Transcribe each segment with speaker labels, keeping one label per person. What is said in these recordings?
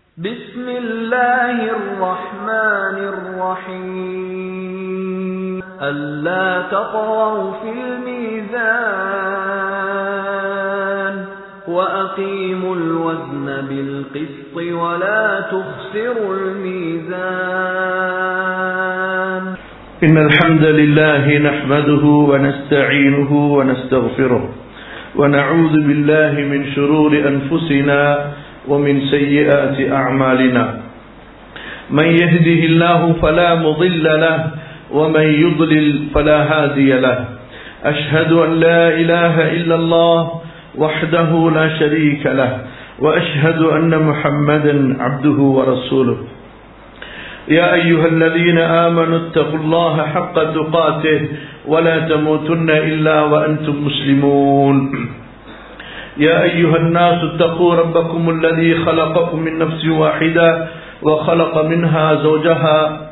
Speaker 1: بسم الله الرحمن الرحيم ألا تطغوا في الميزان وأقيموا الوزن بالقسط ولا تخسروا الميزان
Speaker 2: إن الحمد لله نحمده ونستعينه ونستغفره ونعوذ بالله من شرور أنفسنا ومن سيئات أعمالنا من يهده الله فلا مضل له ومن يضلل فلا هادي له أشهد أن لا إله إلا الله وحده لا شريك له وأشهد أن محمدا عبده ورسوله يا أيها الذين آمنوا اتقوا الله حق تقاته ولا تموتن إلا وأنتم مسلمون يا أيها الناس اتقوا ربكم الذي خلقكم من نفس واحدة وخلق منها زوجها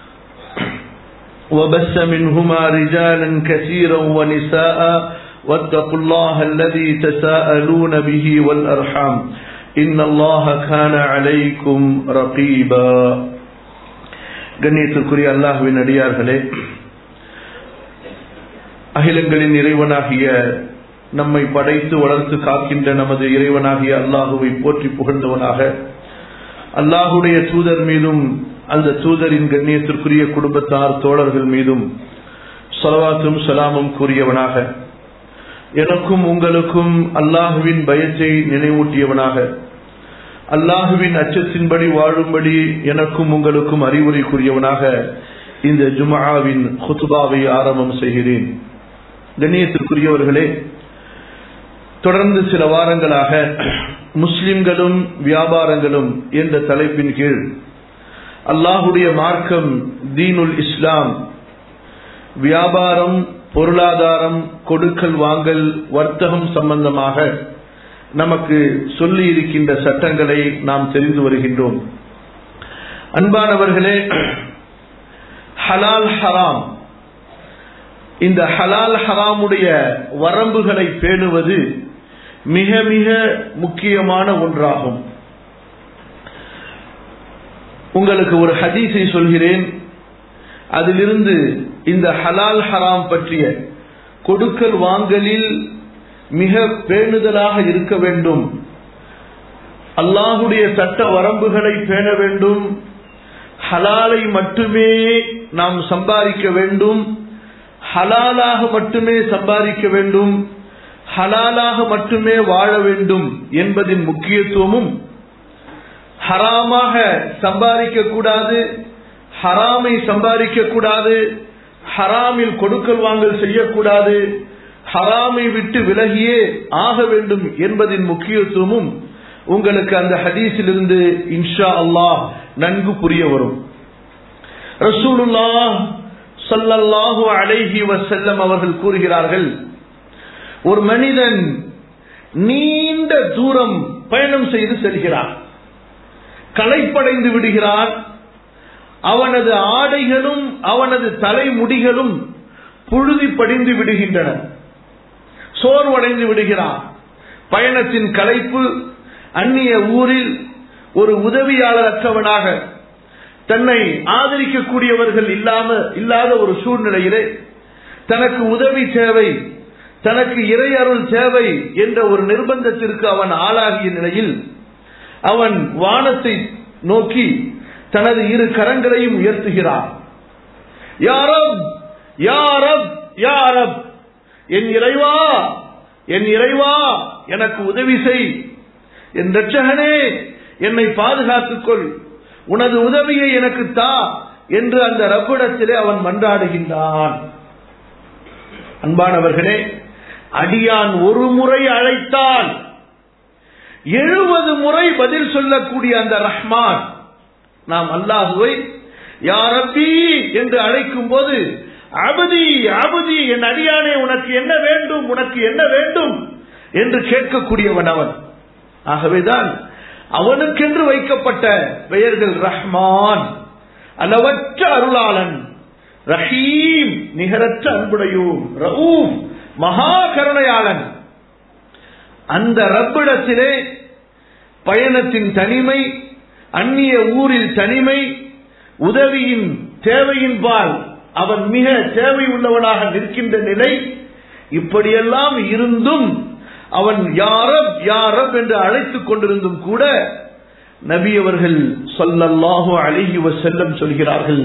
Speaker 2: وبس منهما رجالا كثيرا ونساء واتقوا الله الذي تساءلون به والأرحام إن الله كان عليكم رقيبا கண்ணியத்திற்குரிய அல்லாஹுவின் அடியார்களே அகிலங்களின் இறைவனாகிய நம்மை படைத்து வளர்த்து காக்கின்ற நமது இறைவனாகிய அல்லாஹுவை போற்றி புகழ்ந்தவனாக அல்லாஹுடைய தூதர் மீதும் அந்த தூதரின் கண்ணியத்திற்குரிய குடும்பத்தார் தோழர்கள் மீதும் சொலவாத்தும் சலாமும் கூறியவனாக எனக்கும் உங்களுக்கும் அல்லாஹுவின் பயத்தை நினைவூட்டியவனாக அல்லாஹுவின் அச்சத்தின்படி வாழும்படி எனக்கும் உங்களுக்கும் அறிவுரை கூறியவனாக இந்த ஜுமாவின் ஹுத்துபாவை ஆரம்பம் செய்கிறேன் கண்ணியத்திற்குரியவர்களே தொடர்ந்து சில வாரங்களாக முஸ்லிம்களும் வியாபாரங்களும் என்ற தலைப்பின் கீழ் அல்லாஹுடைய மார்க்கம் தீனுல் இஸ்லாம் வியாபாரம் பொருளாதாரம் கொடுக்கல் வாங்கல் வர்த்தகம் சம்பந்தமாக நமக்கு சொல்லி இருக்கின்ற சட்டங்களை நாம் தெரிந்து வருகின்றோம் அன்பானவர்களே ஹலால் ஹராம் இந்த ஹலால் ஹராமுடைய வரம்புகளை பேணுவது மிக மிக முக்கியமான ஒன்றாகும் உங்களுக்கு ஒரு ஹதீஸை சொல்கிறேன் அதிலிருந்து இந்த ஹலால் ஹராம் பற்றிய கொடுக்கல் வாங்கலில் மிக பேணுதலாக இருக்க வேண்டும் அல்லாஹுடைய சட்ட வரம்புகளை பேண வேண்டும் ஹலாலை மட்டுமே நாம் சம்பாதிக்க வேண்டும் ஹலாலாக மட்டுமே சம்பாதிக்க வேண்டும் ஹலாலாக மட்டுமே வாழ வேண்டும் என்பதின் முக்கியத்துவமும் ஹராமாக சம்பாதிக்க கூடாது ஹராமை சம்பாதிக்க கூடாது ஹராமில் கொடுக்கல் வாங்கல் செய்யக்கூடாது ஹராமை விட்டு விலகியே ஆக வேண்டும் என்பதின் முக்கியத்துவமும் உங்களுக்கு அந்த ஹதீஸிலிருந்து இன்ஷா அல்லாஹ் நன்கு புரிய வரும் ரசூலுல்லா சல்லல்லாஹு அலைஹி வசல்லம் அவர்கள் கூறுகிறார்கள் ஒரு மனிதன் நீண்ட தூரம் பயணம் செய்து செல்கிறான் களைப்படைந்து விடுகிறான் அவனது ஆடைகளும் அவனது தலைமுடிகளும் புழுதி படிந்து விடுகின்றன சோர்வடைந்து விடுகிறான் பயணத்தின் களைப்பு அந்நிய ஊரில் ஒரு உதவியாளரற்றவனாக தன்னை ஆதரிக்கக்கூடியவர்கள் இல்லாம இல்லாத ஒரு சூழ்நிலையிலே தனக்கு உதவி தேவை தனக்கு இறையருள் தேவை என்ற ஒரு நிர்பந்தத்திற்கு அவன் ஆளாகிய நிலையில் அவன் வானத்தை நோக்கி தனது இரு கரங்களையும் உயர்த்துகிறான் யாரப் யாரப் யாரப் என் இறைவா என் இறைவா எனக்கு உதவி செய் என் ரட்சகனே என்னை பாதுகாத்துக் கொள் உனது உதவியை எனக்கு தா என்று அந்த ரப்பிடத்திலே அவன் மன்றாடுகின்றான் அன்பானவர்களே அடியான் ஒரு முறை அழைத்தால் எழுபது முறை பதில் சொல்லக்கூடிய அந்த ரஹ்மான் நாம் அல்லாஹுவை யாரப்பி என்று அழைக்கும் போது அபதி அபதி என் அடியானே உனக்கு என்ன வேண்டும் உனக்கு என்ன வேண்டும் என்று கேட்கக்கூடியவன் அவன் ஆகவேதான் அவனுக்கென்று வைக்கப்பட்ட பெயர்கள் ரஹ்மான் அளவற்ற அருளாளன் ரஹீம் நிகரற்ற அன்புடையோம் ரவுப் மகா கருணையாளன் அந்த ரப்பிடத்திலே பயணத்தின் தனிமை அந்நிய ஊரில் தனிமை உதவியின் தேவையின் பால் அவன் மிக தேவை உள்ளவனாக நிற்கின்ற நிலை இப்படியெல்லாம் இருந்தும் அவன் யாரப் யாரப் என்று அழைத்துக் கொண்டிருந்தும் கூட நபி அவர்கள் சொல்லல்லாஹு அழகி வசல்லம் சொல்கிறார்கள்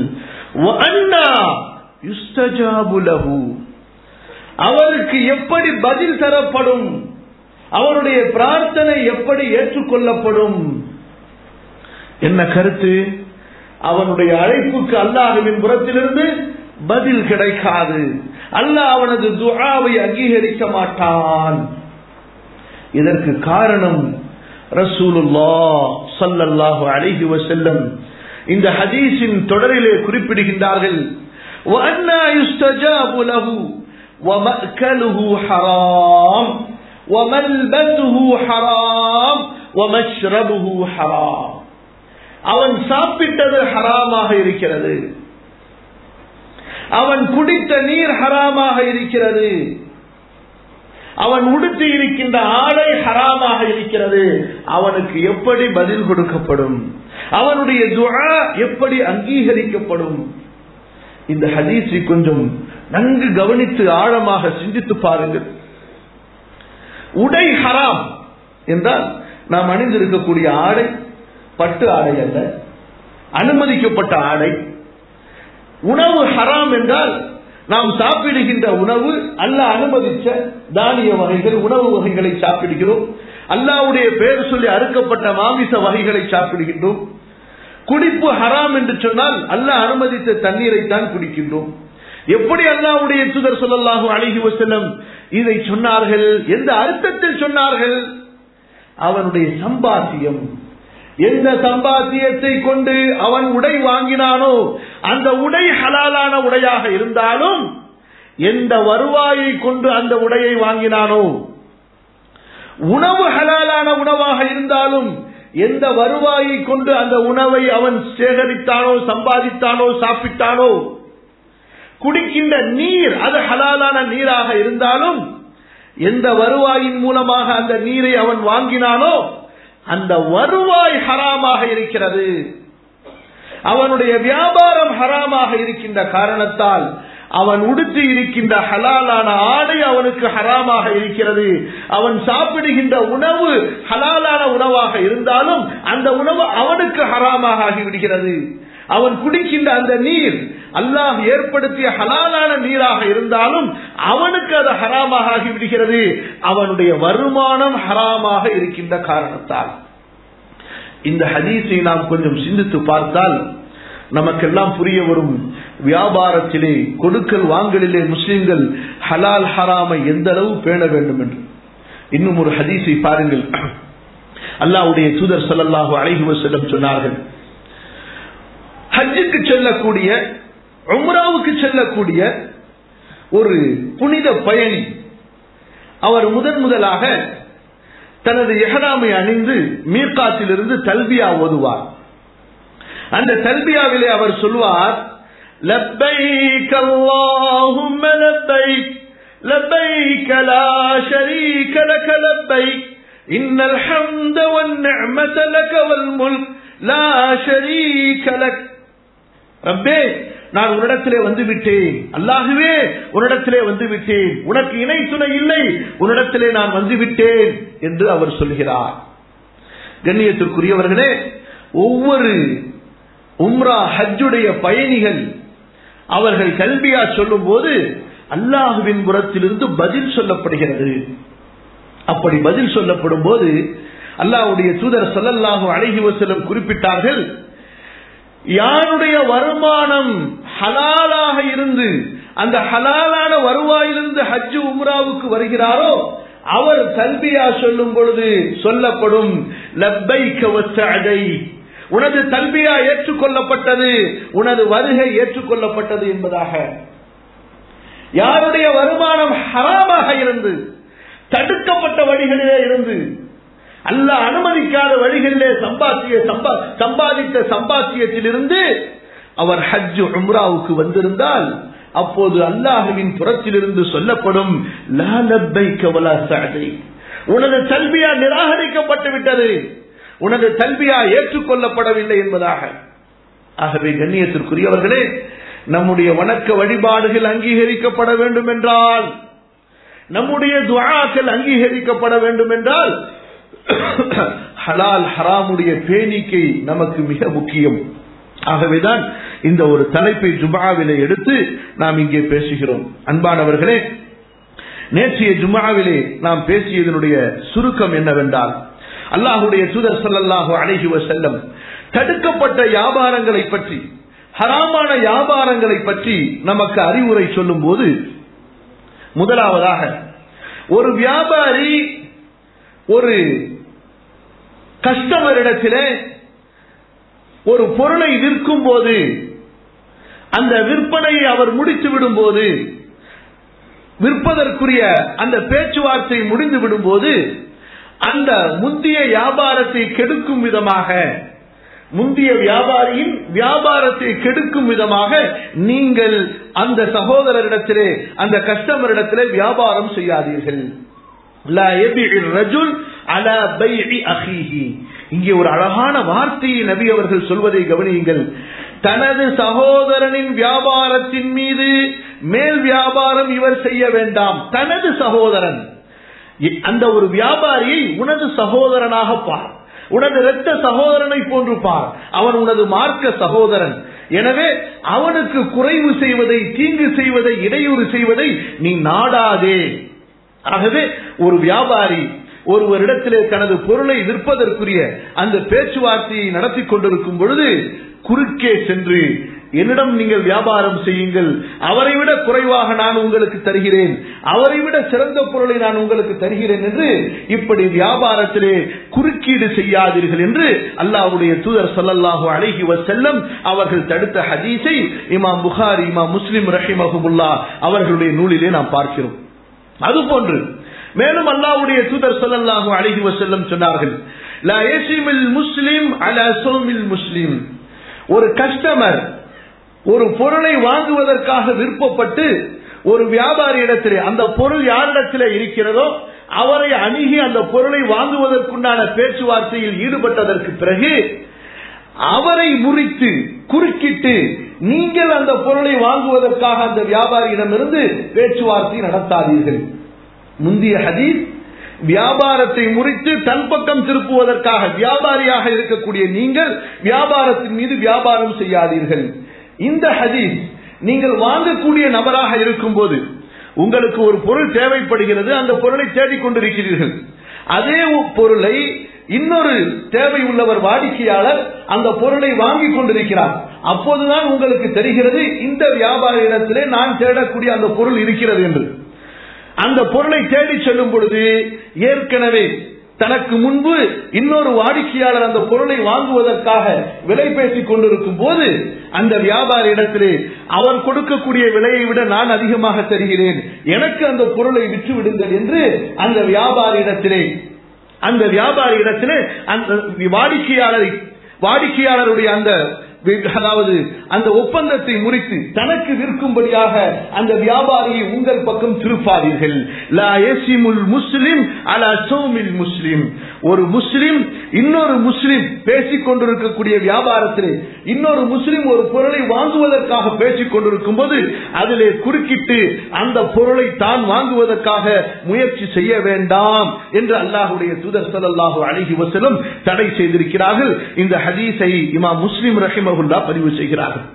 Speaker 2: அவருக்கு எப்படி பதில் தரப்படும் அவனுடைய பிரார்த்தனை எப்படி ஏற்றுக்கொள்ளப்படும் என்ன கருத்து அவனுடைய அழைப்புக்கு அல்லாஹுவின் புறத்திலிருந்து பதில் கிடைக்காது அல்லாஹ் அவனது துஆவை அங்கீகரிக்க மாட்டான் இதற்கு காரணம் ரசூலுல்லா சல்லல்லாஹு அலைஹி வஸல்லம் இந்த ஹதீஸின் தொடரிலே குறிப்பிடுகின்றார்கள் وَأَنَّى يُسْتَجَابُ لَهُ وَمَأْكَلُهُ حَرَامٌ وَمَلْبَسُهُ حَرَامٌ وَمَشْرَبُهُ حَرَامٌ அவன் சாப்பிட்டது ஹராமாக இருக்கிறது அவன் குடித்த நீர் ஹராமாக இருக்கிறது அவன் உடுத்தி இருக்கின்ற ஆடை ஹராமாக இருக்கிறது அவனுக்கு எப்படி பதில் கொடுக்கப்படும் அவனுடைய துஆ எப்படி அங்கீகரிக்கப்படும் இந்த ஹதீஸை கொஞ்சம் நன்கு கவனித்து ஆழமாக சிந்தித்து பாருங்கள் உடை ஹராம் என்றால் நாம் அணிந்திருக்கக்கூடிய ஆடை பட்டு ஆடை அல்ல அனுமதிக்கப்பட்ட ஆடை உணவு ஹராம் என்றால் நாம் சாப்பிடுகின்ற உணவு அல்ல அனுமதிச்ச தானிய வகைகள் உணவு வகைகளை சாப்பிடுகிறோம் அல்லாவுடைய பெயர் சொல்லி அறுக்கப்பட்ட மாமிச வகைகளை சாப்பிடுகின்றோம் குடிப்பு ஹராம் என்று சொன்னால் அல்லாஹ் அனுமதித்த தண்ணீரை தான் குடிக்கின்றோம் எப்படி அல்லாவுடைய சுதர் சொல்லலாகும் அழகி வசனம் இதை சொன்னார்கள் எந்த அர்த்தத்தில் சொன்னார்கள் அவனுடைய சம்பாத்தியம் எந்த சம்பாத்தியத்தை கொண்டு அவன் உடை வாங்கினானோ அந்த உடை ஹலாலான உடையாக இருந்தாலும் எந்த வருவாயை கொண்டு அந்த உடையை வாங்கினானோ உணவு ஹலாலான உணவாக இருந்தாலும் எந்த வருவாயை கொண்டு அந்த உணவை அவன் சேகரித்தானோ சம்பாதித்தானோ சாப்பிட்டானோ குடிக்கின்ற நீர் அது ஹலாலான நீராக இருந்தாலும் எந்த வருவாயின் மூலமாக அந்த நீரை அவன் வாங்கினானோ அந்த வருவாய் ஹராமாக இருக்கிறது அவனுடைய வியாபாரம் ஹராமாக இருக்கின்ற காரணத்தால் அவன் உடுத்தி இருக்கின்ற ஹலாலான ஆடை அவனுக்கு ஹராமாக இருக்கிறது அவன் சாப்பிடுகின்ற உணவு ஹலாலான உணவாக இருந்தாலும் அந்த உணவு அவனுக்கு ஹராமாக ஆகிவிடுகிறது அவன் குடிக்கின்ற அந்த நீர் அல்லாஹ் ஏற்படுத்திய ஹலாலான நீராக இருந்தாலும் அவனுக்கு அது ஹராமாக ஆகிவிடுகிறது அவனுடைய வருமானம் ஹராமாக இருக்கின்ற காரணத்தால் இந்த ஹதீஸை நாம் கொஞ்சம் சிந்தித்து பார்த்தால் நமக்கெல்லாம் புரிய வரும் வியாபாரத்திலே கொடுக்கல் வாங்கலிலே முஸ்லிம்கள் ஹலால் ஹராமை எந்த அளவு பேண வேண்டும் என்று இன்னும் ஒரு ஹதீஸை பாருங்கள் அல்லாவுடைய தூதர் சல்லல்லாஹு அலைஹி வஸல்லம் சொன்னார்கள் ஹஜ்ஜுக்கு செல்லக்கூடிய உம்ராவுக்கு செல்லக்கூடிய ஒரு புனித பயணி அவர் முதன் முதலாக தனது எஹராமை அணிந்து மீர்காத்திலிருந்து தல்பியா ஓதுவார் அந்த தல்பியாவிலே அவர் சொல்வார் لبيك اللهم لبيك لبيك لا شريك لك لبيك إن الحمد والنعمة لك والملك لا شريك لك ரப்பே நான் உன்னிடத்திலே வந்து விட்டேன் அல்லாகவே உன்னிடத்திலே வந்து விட்டேன் உனக்கு இணை துணை இல்லை உன்னிடத்திலே நான் வந்து விட்டேன் என்று அவர் சொல்கிறார் கண்ணியத்திற்குரியவர்களே ஒவ்வொரு உம்ரா ஹஜ்ஜுடைய பயணிகள் அவர்கள் கல்வியா சொல்லும் போது அல்லாஹுவின் புறத்திலிருந்து பதில் சொல்லப்படுகிறது அப்படி பதில் சொல்லப்படும் போது அல்லாஹுடைய தூதர் சொல்லல்லாஹு அழகி வசலம் குறிப்பிட்டார்கள் யாருடைய வருமானம் ஹலாலாக இருந்து அந்த ஹலாலான வருவாயிலிருந்து ஹஜ்ஜு உம்ராவுக்கு வருகிறாரோ அவர் கல்வியா சொல்லும் பொழுது சொல்லப்படும் லப்பை உனது தல்பியா ஏற்றுக்கொள்ளப்பட்டது உனது வருகை ஏற்றுக்கொள்ளப்பட்டது என்பதாக யாருடைய வருமானம் ஹராமாக இருந்து தடுக்கப்பட்ட வழிகளிலே இருந்து அல்ல அனுமதிக்காத வழிகளிலே சம்பாத்திய சம்பாதித்த சம்பாத்தியத்திலிருந்து அவர் ஹஜ் உம்ராவுக்கு வந்திருந்தால் அப்போது அல்லாஹுவின் புறத்திலிருந்து சொல்லப்படும் உனது கல்வியா நிராகரிக்கப்பட்டு விட்டது உனது தல்வியா ஏற்றுக்கொள்ளப்படவில்லை என்பதாக ஆகவே கண்ணியத்திற்குரியவர்களே நம்முடைய வணக்க வழிபாடுகள் அங்கீகரிக்கப்பட வேண்டும் என்றால் நம்முடைய துவாக்கள் அங்கீகரிக்கப்பட வேண்டும் என்றால் ஹலால் ஹராமுடைய பேணிக்கை நமக்கு மிக முக்கியம் ஆகவேதான் இந்த ஒரு தலைப்பை ஜுமாவிலே எடுத்து நாம் இங்கே பேசுகிறோம் அன்பானவர்களே நேற்றைய ஜுமாவிலே நாம் பேசியதனுடைய சுருக்கம் என்னவென்றால் அல்லாஹுடைய தூதர் ஸல்லல்லாஹு அலைஹி வஸல்லம் தடுக்கப்பட்ட வியாபாரங்களை பற்றி ஹராமான வியாபாரங்களை பற்றி நமக்கு அறிவுரை சொல்லும் போது முதலாவதாக ஒரு வியாபாரி ஒரு கஸ்டமரிடத்திலே ஒரு பொருளை விற்கும் போது அந்த விற்பனையை அவர் முடித்து விடும் போது விற்பதற்குரிய அந்த பேச்சுவார்த்தை முடிந்து விடும்போது அந்த முந்திய வியாபாரத்தை கெடுக்கும் விதமாக முந்திய வியாபாரியின் வியாபாரத்தை கெடுக்கும் விதமாக நீங்கள் அந்த சகோதரரிடத்திலே அந்த கஸ்டமரிடத்திலே வியாபாரம் செய்யாதீர்கள் லா யபிஇர் ரஜுல் அலா பைஇ அஹீஹி இங்கே ஒரு அழகான வார்த்தையை நபி அவர்கள் சொல்வதை கவனியுங்கள் தனது சகோதரனின் வியாபாரத்தின் மீது மேல் வியாபாரம் இவர் செய்ய வேண்டாம் தனது சகோதரன் இ- அந்த ஒரு வியாபாரியை உனது சகோதரனாக பார் உனது இரத்த சகோதரனை போன்று பார் அவன் உனது மார்க்க சகோதரன் எனவே அவனுக்கு குறைவு செய்வதை தீங்கு செய்வதை இடையூறு செய்வதை நீ நாடாதே ஆகவே ஒரு வியாபாரி ஒருவரிடத்திலே தனது பொருளை விற்பதற்குரிய அந்த பேச்சுவார்த்தையை நடத்தி கொண்டிருக்கும் பொழுது குறுக்கே சென்று என்னிடம் நீங்கள் வியாபாரம் செய்யுங்கள் அவரை விட குறைவாக நான் உங்களுக்கு தருகிறேன் அவரை விட சிறந்த பொருளை நான் உங்களுக்கு தருகிறேன் என்று இப்படி வியாபாரத்திலே குறுக்கீடு செய்யாதீர்கள் என்று அல்லாஹ்வுடைய தூதர் ஸல்லல்லாஹு அலைஹி வஸல்லம் அவர்கள் தடுத்த ஹதீஸை இமாம் புகாரி இமாம் முஸ்லிம் ரஹிமஹுல்லா அவர்களுடைய நூலிலே நாம் பார்க்கிறோம் அதுபோன்று மேலும் அல்லாஹ்வுடைய தூதர் ஸல்லல்லாஹு அலைஹி வஸல்லம் சொன்னார்கள் லா யஸிமுல் முஸ்லிம் அலா சௌமில் முஸ்லிம் ஒரு கஸ்டமர் ஒரு பொருளை வாங்குவதற்காக விருப்பப்பட்டு ஒரு வியாபாரி இடத்திலே அந்த பொருள் யாரிடத்திலே இருக்கிறதோ அவரை அணுகி அந்த பொருளை வாங்குவதற்குண்டான பேச்சுவார்த்தையில் ஈடுபட்டதற்கு பிறகு அவரை முறித்து குறுக்கிட்டு நீங்கள் அந்த பொருளை வாங்குவதற்காக அந்த வியாபாரியிடமிருந்து பேச்சுவார்த்தை நடத்தாதீர்கள் முந்திய ஹதீஸ் வியாபாரத்தை முறித்து தன் பக்கம் திருப்புவதற்காக வியாபாரியாக இருக்கக்கூடிய நீங்கள் வியாபாரத்தின் மீது வியாபாரம் செய்யாதீர்கள் இந்த ஹதீஸ் நீங்கள் வாங்கக்கூடிய நபராக இருக்கும் போது உங்களுக்கு ஒரு பொருள் தேவைப்படுகிறது அந்த பொருளை தேடிக் கொண்டிருக்கிறீர்கள் அதே பொருளை இன்னொரு தேவை உள்ளவர் வாடிக்கையாளர் அந்த பொருளை வாங்கிக் கொண்டிருக்கிறார் அப்போதுதான் உங்களுக்கு தெரிகிறது இந்த வியாபார இடத்திலே நான் தேடக்கூடிய அந்த பொருள் இருக்கிறது என்று அந்த பொருளை தேடி செல்லும் பொழுது ஏற்கனவே தனக்கு முன்பு இன்னொரு வாடிக்கையாளர் அந்த பொருளை வாங்குவதற்காக விலை பேசிக் கொண்டிருக்கும் போது அந்த வியாபாரி இடத்திலே அவர் கொடுக்கக்கூடிய விலையை விட நான் அதிகமாக தருகிறேன் எனக்கு அந்த பொருளை விற்று விடுங்கள் என்று அந்த வியாபாரி இடத்திலே அந்த வியாபாரி இடத்திலே அந்த வாடிக்கையாளரை வாடிக்கையாளருடைய அந்த வி- அதாவது அந்த ஒப்பந்தத்தை முறித்து தனக்கு விற்கும்படியாக அந்த வியாபாரியை உங்கள் பக்கம் திருப்பாதீர்கள் லா யஸிமுல் முஸ்லிம் அலா சௌமில் முஸ்லிம் ஒரு முஸ்லிம் இன்னொரு முஸ்லிம் பேசிக் கொண்டிருக்கக்கூடிய வியாபாரத்திலே இன்னொரு முஸ்லிம் ஒரு பொருளை வாங்குவதற்காக பேசிக் கொண்டிருக்கும் போது அதிலே குறுக்கிட்டு அந்த பொருளை தான் வாங்குவதற்காக முயற்சி செய்ய வேண்டாம் என்று அல்லாஹுடைய தூதர் ஸல்லல்லாஹு அலைஹி வஸல்லம் தடை செய்திருக்கிறார்கள் இந்த ஹதீஸை இமாம் முஸ்லிம் ரஹிமஹுல்லா பதிவு செய்கிறார்கள்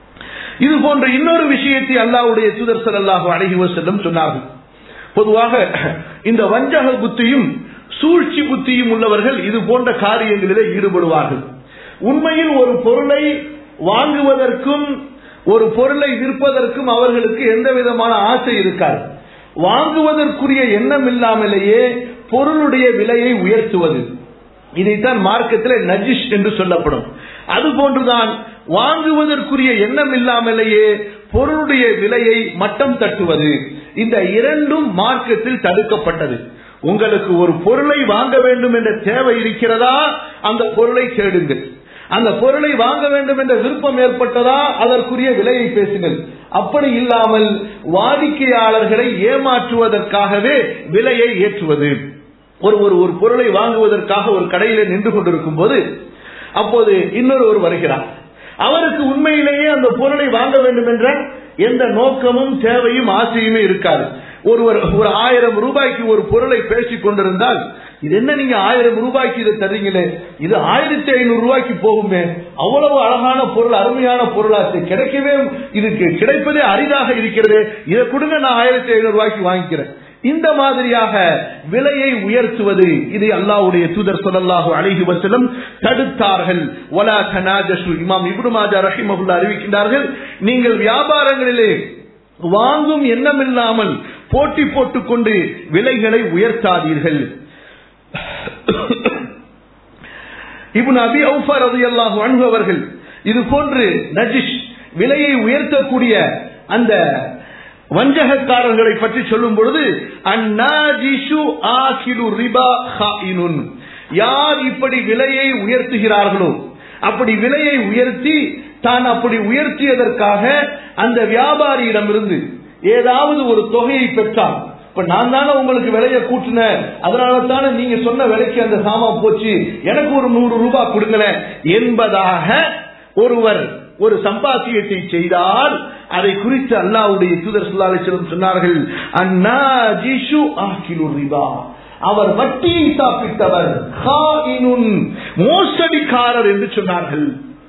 Speaker 2: இது போன்ற இன்னொரு விஷயத்தை அல்லாஹ்வுடைய தூதர் ஸல்லல்லாஹு அலைஹி வஸல்லம் சொன்னார்கள் பொதுவாக இந்த வஞ்சக புத்தியும் சூழ்ச்சி புத்தியும் உள்ளவர்கள் இது போன்ற காரியங்களிலே ஈடுபடுவார்கள் உண்மையில் ஒரு பொருளை வாங்குவதற்கும் ஒரு பொருளை விற்பதற்கும் அவர்களுக்கு எந்த விதமான ஆசை இருக்காது வாங்குவதற்குரிய எண்ணம் இல்லாமலேயே பொருளுடைய விலையை உயர்த்துவது இதைத்தான் மார்க்கத்தில் நஜிஷ் என்று சொல்லப்படும் அதுபோன்றுதான் வாங்குவதற்குரிய எண்ணம் இல்லாமலேயே பொருளுடைய விலையை மட்டம் தட்டுவது இந்த இரண்டும் மார்க்கத்தில் தடுக்கப்பட்டது உங்களுக்கு ஒரு பொருளை வாங்க வேண்டும் என்ற தேவை இருக்கிறதா அந்த பொருளை தேடுங்கள் அந்த பொருளை வாங்க வேண்டும் என்ற விருப்பம் ஏற்பட்டதா அதற்குரிய விலையை பேசுங்கள் அப்படி இல்லாமல் வாடிக்கையாளர்களை ஏமாற்றுவதற்காகவே விலையை ஏற்றுவது ஒரு ஒரு ஒரு பொருளை வாங்குவதற்காக ஒரு கடையில நின்று கொண்டிருக்கும் போது அப்போது இன்னொருவர் வருகிறார் அவருக்கு உண்மையிலேயே அந்த பொருளை வாங்க வேண்டும் என்ற எந்த நோக்கமும் தேவையும் ஆசையுமே இருக்காது ஒருவர் ஒரு ஆயிரம் ரூபாய்க்கு ஒரு பொருளை பேசிக் கொண்டிருந்தால் இது என்ன நீங்க ஆயிரம் ரூபாய்க்கு இதை தர்றீங்களே இது ஆயிரத்தி ஐநூறு ரூபாய்க்கு போகுமே அவ்வளவு அழகான பொருள் அருமையான பொருளாச்சு கிடைக்கவே இதுக்கு கிடைப்பதே அரிதாக இருக்கிறது இதை கொடுங்க நான் ஆயிரத்தி ஐநூறு ரூபாய்க்கு வாங்கிக்கிறேன் இந்த மாதிரியாக விலையை உயர்த்துவது இது அல்லாஹ்வுடைய தூதர் ஸல்லல்லாஹு அலைஹி வஸல்லம் தடுத்தார்கள் வலா தனாஜஷு இமாம் இப்னு மாஜா ரஹிமஹுல்லா அறிவிக்கின்றார்கள் நீங்கள் வியாபாரங்களிலே வாங்கும் எண்ணமில்லாமல் போட்டி போட்டுக்கொண்டு விலைகளை உயர்த்தாதீர்கள் இப்னு அபி அவுஃபா ரலியல்லாஹு அன்ஹு அவர்கள் இது போன்று நஜிஷ் விலையை உயர்த்தக்கூடிய அந்த வஞ்சகக்காரர்களை பற்றி சொல்லும் பொழுது அந்நாஜிஷு ஆகிலு ரிபா ஹாயினுன் யார் இப்படி விலையை உயர்த்துகிறார்களோ அப்படி விலையை உயர்த்தி தான் அப்படி உயர்த்தியதற்காக அந்த வியாபாரியிடமிருந்து ஏதாவது ஒரு தொகையை பெற்றார் இப்ப நான் தானே உங்களுக்கு விலையை கூட்டினேன் அதனால தானே நீங்க சொன்ன விலைக்கு அந்த சாமான் போச்சு எனக்கு ஒரு நூறு ரூபாய் கொடுங்களேன் என்பதாக ஒருவர் ஒரு சம்பாத்தியத்தை செய்தால் அதை குறித்து அல்லாவுடைய தூதர் ஸல்லல்லாஹு அலைஹி வஸல்லம் சொன்னார்கள் அன்னா ஜிஷு ஆகிலு ரிபா அவர் வட்டியை சாப்பிட்டவர் ஹாயினுன் மோசடிக்காரர் என்று சொன்னார்கள்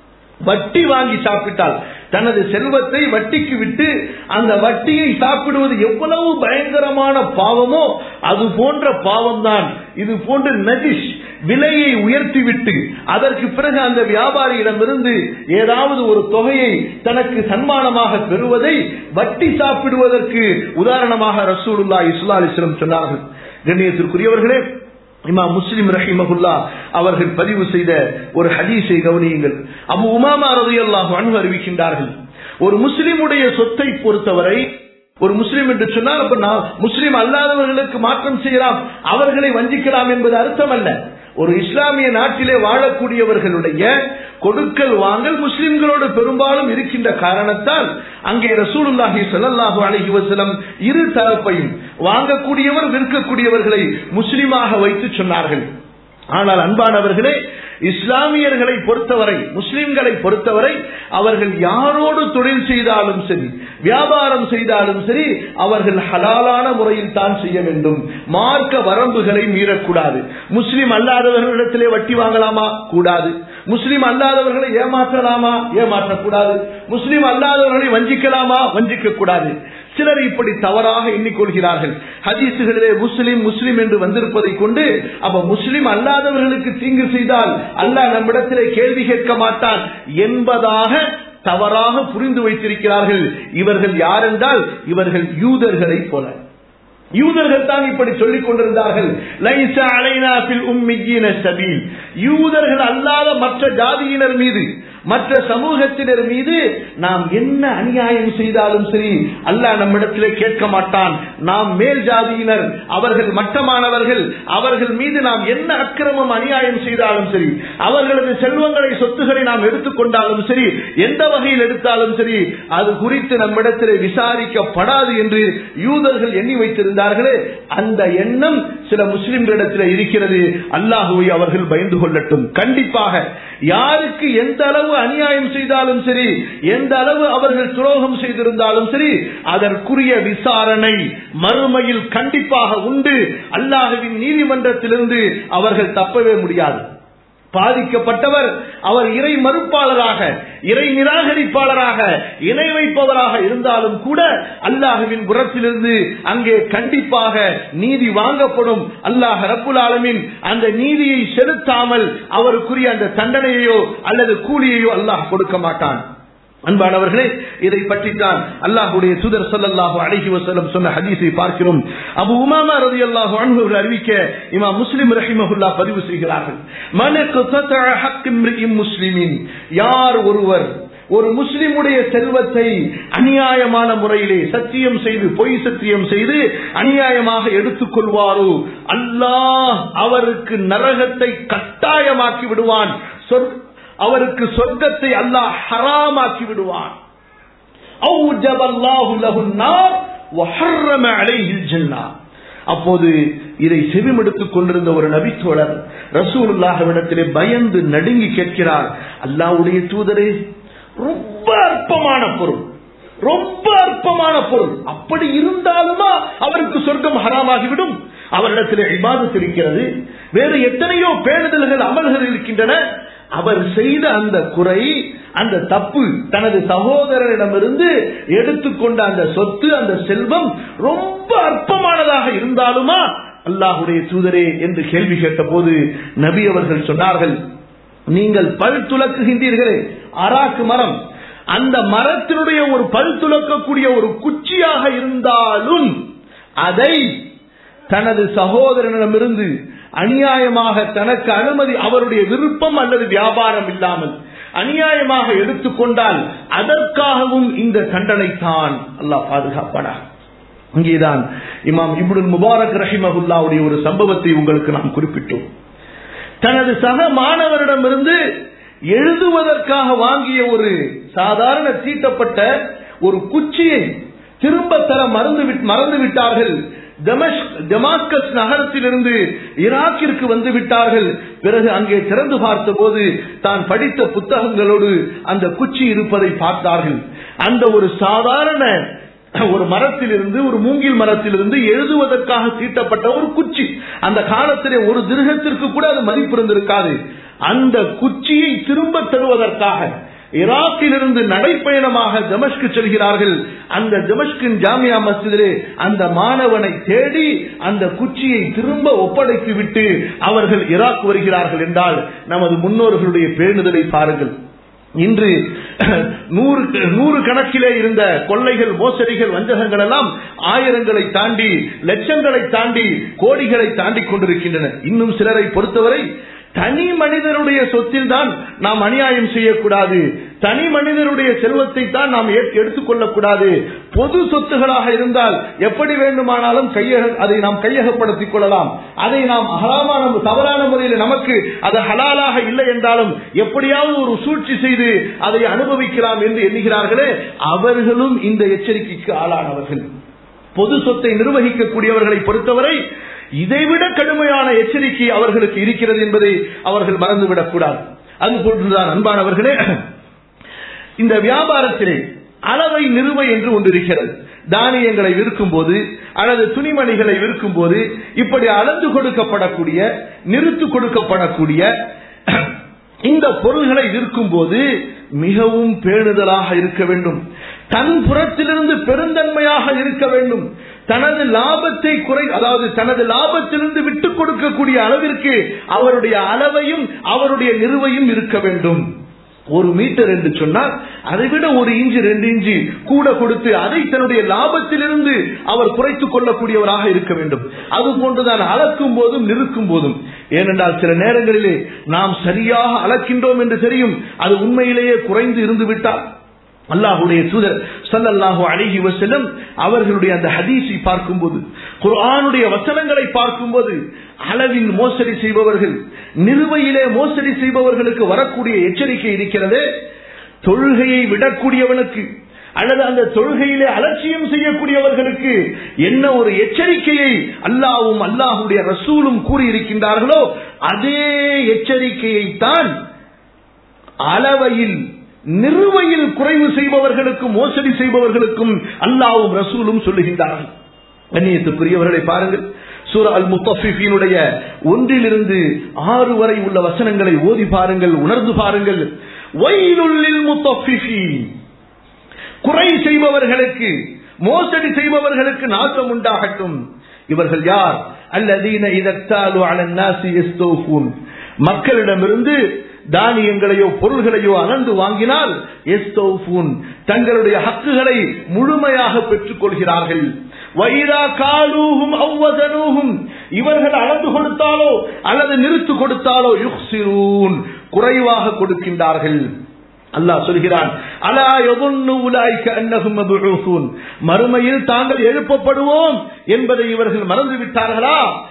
Speaker 2: வட்டி வாங்கி சாப்பிட்டால் தனது செல்வத்தை வட்டிக்கு விட்டு அந்த வட்டியை சாப்பிடுவது எவ்வளவு பயங்கரமான பாவமோ அது போன்ற பாவம் தான் இது போன்ற நஜிஷ் விலையை உயர்த்திவிட்டு அதற்கு பிறகு அந்த வியாபாரியிடமிருந்து ஏதாவது ஒரு தொகையை தனக்கு சன்மானமாக பெறுவதை வட்டி சாப்பிடுவதற்கு உதாரணமாக ரசூலுல்லா இஸ்லா அலிஸ்லம் சொன்னார்கள் கண்ணியத்திற்குரியவர்களே இமாம் முஸ்லிம் ரஹிமகுல்லா அவர்கள் பதிவு செய்த ஒரு ஹதீஸை கவனியுங்கள் அபு உமாமா ரதியல்லாஹு அன்பு அறிவிக்கின்றார்கள் ஒரு முஸ்லிமுடைய சொத்தை பொறுத்தவரை ஒரு முஸ்லிம் என்று சொன்னால் அப்ப நான் முஸ்லிம் அல்லாதவர்களுக்கு மாற்றம் செய்யலாம் அவர்களை வஞ்சிக்கலாம் என்பது அர்த்தம் அல்ல ஒரு இஸ்லாமிய நாட்டிலே வாழக்கூடியவர்களுடைய கொடுக்கல் வாங்கல் முஸ்லிம்களோடு பெரும்பாலும் இருக்கின்ற காரணத்தால் அங்கே ரசூலுல்லாஹி ஸல்லல்லாஹு அலைஹி வஸல்லம் இரு தரப்பையும் வாங்கக்கூடியவர் விற்கக்கூடியவர்களை முஸ்லிமாக வைத்து சொன்னார்கள் ஆனால் அன்பானவர்களே இஸ்லாமியர்களை பொறுத்தவரை முஸ்லிம்களை பொறுத்தவரை அவர்கள் யாரோடு தொழில் செய்தாலும் சரி வியாபாரம் செய்தாலும் சரி அவர்கள் ஹலாலான முறையில் தான் செய்ய வேண்டும் மார்க்க வரம்புகளை மீறக்கூடாது முஸ்லிம் அல்லாதவர்களிடத்திலே வட்டி வாங்கலாமா கூடாது முஸ்லிம் அல்லாதவர்களை ஏமாற்றலாமா ஏமாற்றக்கூடாது முஸ்லிம் அல்லாதவர்களை வஞ்சிக்கலாமா வஞ்சிக்க கூடாது சிலர் இப்படி தவறாக எண்ணிக்கொள்கிறார்கள் ஹதீசுகளிலே முஸ்லிம் முஸ்லிம் என்று வந்திருப்பதை கொண்டு அப்ப முஸ்லிம் அல்லாதவர்களுக்கு தீங்கு செய்தால் அல்லாஹ் நம்மிடத்திலே கேள்வி கேட்க மாட்டான் என்பதாக தவறாக புரிந்து வைத்திருக்கிறார்கள் இவர்கள் யார் என்றால் இவர்கள் யூதர்களை போல யூதர்கள் தான் இப்படி சொல்லிக் கொண்டிருந்தார்கள் லைச அலைனா ஃபில் உம்மியீன சபீல் யூதர்கள் அல்லாத மற்ற ஜாதியினர் மீது மற்ற சமூகத்தினர் மீது நாம் என்ன அநியாயம் செய்தாலும் சரி அல்லாஹ் நம்மிடத்திலே கேட்க மாட்டான் நாம் மேல் ஜாதியினர் அவர்கள் மட்டமானவர்கள் அவர்கள் மீது நாம் என்ன அக்கிரமம் அநியாயம் செய்தாலும் சரி அவர்களது செல்வங்களை சொத்துக்களை நாம் எடுத்துக்கொண்டாலும் சரி எந்த வகையில் எடுத்தாலும் சரி அது குறித்து நம்மிடத்திலே விசாரிக்கப்படாது என்று யூதர்கள் எண்ணி வைத்திருந்தார்களே அந்த எண்ணம் சில முஸ்லிம்களிடத்தில் இருக்கிறது அல்லாஹுவை அவர்கள் பயந்து கொள்ளட்டும் கண்டிப்பாக யாருக்கு எந்த அளவு அநியாயம் செய்தாலும் சரி எந்த அளவு அவர்கள் துரோகம் செய்திருந்தாலும் சரி அதற்குரிய விசாரணை மறுமையில் கண்டிப்பாக உண்டு அல்லாஹுவின் நீதிமன்றத்திலிருந்து அவர்கள் தப்பவே முடியாது பாதிக்கப்பட்டவர் அவர் இறை மறுப்பாளராக இறை நிராகரிப்பாளராக இணை வைப்பவராக இருந்தாலும் கூட அல்லாஹுவின் புறத்திலிருந்து அங்கே கண்டிப்பாக நீதி வாங்கப்படும் அல்லாஹ் ரப்புல் ஆலமின் அந்த நீதியை செலுத்தாமல் அவருக்குரிய அந்த தண்டனையையோ அல்லது கூலியையோ அல்லாஹ் கொடுக்க மாட்டான் அன்பானவர்களே இதை பற்றித்தான் அல்லாஹுடைய சுதர் சல்லாஹு அழகி வசலம் சொன்ன ஹதீஸை பார்க்கிறோம் அபு உமாமா ரதி அல்லாஹு அன்பர்கள் அறிவிக்க இமா முஸ்லிம் ரஹிமஹுல்லா பதிவு செய்கிறார்கள் மனக்கு முஸ்லிமின் யார் ஒருவர் ஒரு முஸ்லிமுடைய செல்வத்தை அநியாயமான முறையிலே சத்தியம் செய்து பொய் சத்தியம் செய்து அநியாயமாக எடுத்துக் கொள்வாரோ அல்லாஹ் அவருக்கு நரகத்தை கட்டாயமாக்கி விடுவான் அவருக்கு சொர்க்கத்தை அல்லாஹ் ஹராமாக்கி விடுவான் அப்போது இதை செவிமடுத்துக் கொண்டிருந்த ஒரு நபித்தோழர் ரசூலுல்லாஹ்விடத்திலே பயந்து நடுங்கி கேட்கிறார் அல்லாஹ்வுடைய தூதரே ரொம்ப அற்பமான பொருள் ரொம்ப அற்பமான பொருள் அப்படி இருந்தாலுமா அவருக்கு சொர்க்கம் ஹராமாகிவிடும் அவரிடத்தில் இபாதத் இருக்கிறது வேறு எத்தனையோ பேணுதல்கள் அமல்கள் இருக்கின்றன அவர் செய்த அந்த குறை அந்த தப்பு தனது சகோதரரிடமிருந்து எடுத்துக்கொண்ட அந்த சொத்து அந்த செல்வம் ரொம்ப அற்பமானதாக இருந்தாலுமா அல்லாஹுடைய தூதரே என்று கேள்வி கேட்ட போது நபி அவர்கள் சொன்னார்கள் நீங்கள் பல் துலக்குகின்றீர்களே அராக்கு மரம் அந்த மரத்தினுடைய ஒரு பல் துலக்கக்கூடிய ஒரு குச்சியாக இருந்தாலும் அதை தனது சகோதரனிடமிருந்து அநியாயமாக தனக்கு அனுமதி அவருடைய விருப்பம் அல்லது வியாபாரம் இல்லாமல் அநியாயமாக எடுத்துக்கொண்டால் அதற்காகவும் இந்த தண்டனை தான் அல்லாஹ் பாதுகாப்பானா இங்கேதான் இமாம் இப்னுல் முபாரக் ரஹிமகுல்லாவுடைய ஒரு சம்பவத்தை உங்களுக்கு நாம் குறிப்பிட்டோம் தனது சக மாணவரிடமிருந்து எழுதுவதற்காக வாங்கிய ஒரு சாதாரண தீட்டப்பட்ட ஒரு குச்சியை திரும்ப தர மறந்து மறந்து விட்டார்கள் டெமாஸ்கஸ் நகரத்திலிருந்து ஈராக்கிற்கு வந்து விட்டார்கள் பிறகு அங்கே திறந்து பார்த்த போது தான் படித்த புத்தகங்களோடு அந்த குச்சி இருப்பதை பார்த்தார்கள் அந்த ஒரு சாதாரண ஒரு மரத்திலிருந்து ஒரு மூங்கில் மரத்திலிருந்து எழுதுவதற்காக தீட்டப்பட்ட ஒரு குச்சி அந்த காலத்திலே ஒரு திருகத்திற்கு கூட அது மதிப்பு இருந்திருக்காது அந்த குச்சியை திரும்ப தருவதற்காக ஈராக்கிலிருந்து நடைப்பயணமாக ஜமஷ்கு செல்கிறார்கள் அந்த ஜமஷ்கின் ஜாமியா மஸ்ஜிதிலே அந்த மாணவனை தேடி அந்த குச்சியை திரும்ப ஒப்படைத்து விட்டு அவர்கள் ஈராக் வருகிறார்கள் என்றால் நமது முன்னோர்களுடைய பேணுதலை பாருங்கள் இன்று நூறு நூறு கணக்கிலே இருந்த கொள்ளைகள் மோசடிகள் வஞ்சகங்கள் எல்லாம் ஆயிரங்களை தாண்டி லட்சங்களை தாண்டி கோடிகளை தாண்டி கொண்டிருக்கின்றன இன்னும் சிலரை பொறுத்தவரை தனி மனிதனுடைய சொத்தில் தான் நாம் அநியாயம் செய்யக்கூடாது தனி மனிதனுடைய செல்வத்தை தான் நாம் எடுத்துக் கொள்ளக்கூடாது பொது சொத்துகளாக இருந்தால் எப்படி வேண்டுமானாலும் கையக அதை நாம் கையகப்படுத்திக் கொள்ளலாம் அதை நாம் ஹலாமான தவறான முறையில் நமக்கு அது ஹலாலாக இல்லை என்றாலும் எப்படியாவது ஒரு சூழ்ச்சி செய்து அதை அனுபவிக்கலாம் என்று எண்ணுகிறார்களே அவர்களும் இந்த எச்சரிக்கைக்கு ஆளானவர்கள் பொது சொத்தை நிர்வகிக்கக்கூடியவர்களை பொறுத்தவரை இதைவிட கடுமையான எச்சரிக்கை அவர்களுக்கு இருக்கிறது என்பதை அவர்கள் மறந்துவிடக் கூடாது அதுபோன்றுதான் அன்பானவர்களே இந்த வியாபாரத்திலே அளவை நிறுவை என்று ஒன்று இருக்கிறது தானியங்களை விற்கும் போது அல்லது துணிமணிகளை விற்கும் போது இப்படி அளந்து கொடுக்கப்படக்கூடிய நிறுத்து கொடுக்கப்படக்கூடிய இந்த பொருள்களை விற்கும் போது மிகவும் பேணுதலாக இருக்க வேண்டும் தன் புறத்திலிருந்து பெருந்தன்மையாக இருக்க வேண்டும் தனது லாபத்தை குறை அதாவது தனது லாபத்திலிருந்து விட்டுக் கொடுக்கக்கூடிய அளவிற்கு அவருடைய அளவையும் அவருடைய நிறுவையும் இருக்க வேண்டும் ஒரு மீட்டர் என்று சொன்னால் அதை விட ஒரு இன்ச்சு ரெண்டு இன்ச்சு கூட கொடுத்து அதை தன்னுடைய லாபத்திலிருந்து அவர் குறைத்துக் கொள்ளக்கூடியவராக இருக்க வேண்டும் அது போன்றுதான் அளக்கும் போதும் நிறுக்கும் போதும் ஏனென்றால் சில நேரங்களிலே நாம் சரியாக அளக்கின்றோம் என்று தெரியும் அது உண்மையிலேயே குறைந்து இருந்து விட்டால் அல்லாஹுடைய தூதர் சல்லல்லாஹு அழகி வசலம் அவர்களுடைய அந்த ஹதீஸை பார்க்கும்போது குர்ஆனுடைய வசனங்களை பார்க்கும்போது அளவின் மோசடி செய்பவர்கள் நிறுவையிலே மோசடி செய்பவர்களுக்கு வரக்கூடிய எச்சரிக்கை இருக்கிறது தொழுகையை விடக்கூடியவனுக்கு அல்லது அந்த தொழுகையிலே அலட்சியம் செய்யக்கூடியவர்களுக்கு என்ன ஒரு எச்சரிக்கையை அல்லாவும் அல்லாஹுடைய ரசூலும் கூறியிருக்கின்றார்களோ அதே எச்சரிக்கையை தான் அளவையில் நிறுவையில் குறைவு செய்பவர்களுக்கும் மோசடி செய்பவர்களுக்கும் அல்லாவும் ரசூலும் சொல்லுகின்றார்கள் கண்ணியத்துக்குரியவர்களை பாருங்கள் சூர அல் முத்தஃபினுடைய ஒன்றிலிருந்து ஆறு வரை உள்ள வசனங்களை ஓதி பாருங்கள் உணர்ந்து பாருங்கள் வயலுள்ளில் முத்தஃபிஃபி குறை செய்பவர்களுக்கு மோசடி செய்பவர்களுக்கு நாசம் உண்டாகட்டும் இவர்கள் யார் அல்லதீன இதத்தாலு அலன் நாசி எஸ்தோஃபூன் மக்களிடமிருந்து தானியங்களையோ பொருள்களையோ அகன்று வாங்கினால் எஸ்தோஃபூன் தங்களுடைய ஹக்குகளை முழுமையாக பெற்றுக் கொள்கிறார்கள் வைரா காலூகும் அவ்வதனூகும் இவர்கள் அளந்து கொடுத்தாலோ அல்லது நிறுத்து கொடுத்தாலோ யுக்சிரூன் குறைவாக கொடுக்கின்றார்கள் அல்லாஹ் சொல்கிறான் அலா யதுன்னு உலாய்க்க அன்னஹும் மபூஸூன் மறுமையில் தாங்கள் எழுப்பப்படுவோம் என்பதை இவர்கள் மறந்து விட்டார்களா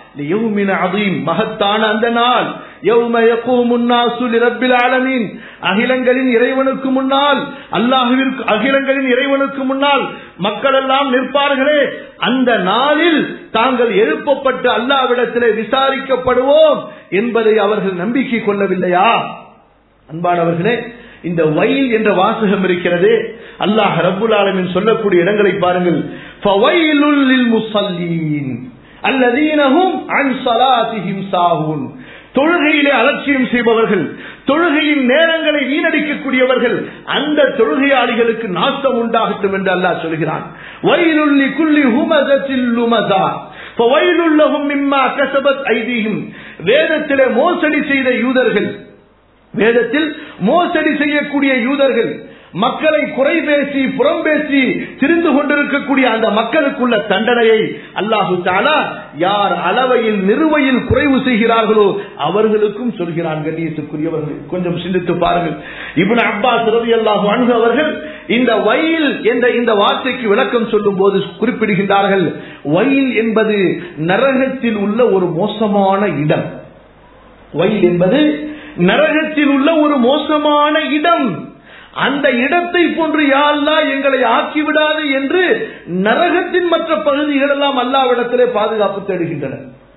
Speaker 2: லியௌமின் அதீம் மகத்தான அந்த நாள் யௌம யகூமுன் நாசு லிரப்பில் ஆலமீன் அகிலங்களின் இறைவனுக்கு முன்னால் அல்லாஹ்விற்கு அகிலங்களின் இறைவனுக்கு முன்னால் மக்கள் எல்லாம் நிற்பார்களே அந்த நாளில் தாங்கள் எழுப்பப்பட்டு அல்லாவிடத்திலே விசாரிக்கப்படுவோம் என்பதை அவர்கள் நம்பிக்கை கொள்ளவில்லையா அன்பானவர்களே இந்த வயல் என்ற வாசகம் இருக்கிறது அல்லாஹ் ரப்புல் ஆலமின் சொல்லக்கூடிய இடங்களை பாருங்கள் ஃபவைலுல் லில் முஸல்லீன் அல்லதீனஹும் அன் ஸலாத்திஹிம் சாஹூன் தொழுகையிலே அலட்சியம் செய்பவர்கள் தொழுகையின் நேரங்களை வீணடிக்கக்கூடியவர்கள் அந்த தொழுகையாளிகளுக்கு நாசம் உண்டாகட்டும் என்று அல்லாஹ் சொல்கிறான் வயலுள்ளி குல்லி ஹுமதத்தில் லுமதா ஃபவைலுல்லஹும் மிம்மா கஸபத் ஐதீஹிம் வேதத்திலே மோசடி செய்த யூதர்கள் வேதத்தில் மோசடி செய்யக்கூடிய யூதர்கள் மக்களை குறை பேசி புறம் பேசி திரிந்து கொண்டிருக்கக்கூடிய அந்த மக்களுக்குள்ள தண்டனையை அல்லாஹு தாலா யார் அளவையில் நிறுவையில் குறைவு செய்கிறார்களோ அவர்களுக்கும் சொல்கிறான் கண்ணியத்துக்குரியவர்கள் கொஞ்சம் சிந்தித்து பாருங்கள் இப்னு அப்பாஸ் ரவி அல்லாஹு அன்பு அவர்கள் இந்த வயல் என்ற இந்த வார்த்தைக்கு விளக்கம் சொல்லும் போது குறிப்பிடுகின்றார்கள் வயல் என்பது நரகத்தில் உள்ள ஒரு மோசமான இடம் வயல் என்பது நரகத்தில் உள்ள ஒரு மோசமான இடம் அந்த இடத்தை போன்று யாழ்லா எங்களை ஆக்கிவிடாது என்று நரகத்தின் மற்ற பகுதிகள் எல்லாம் அல்லாவிடத்திலே பாதுகாப்பு தேடுகின்றன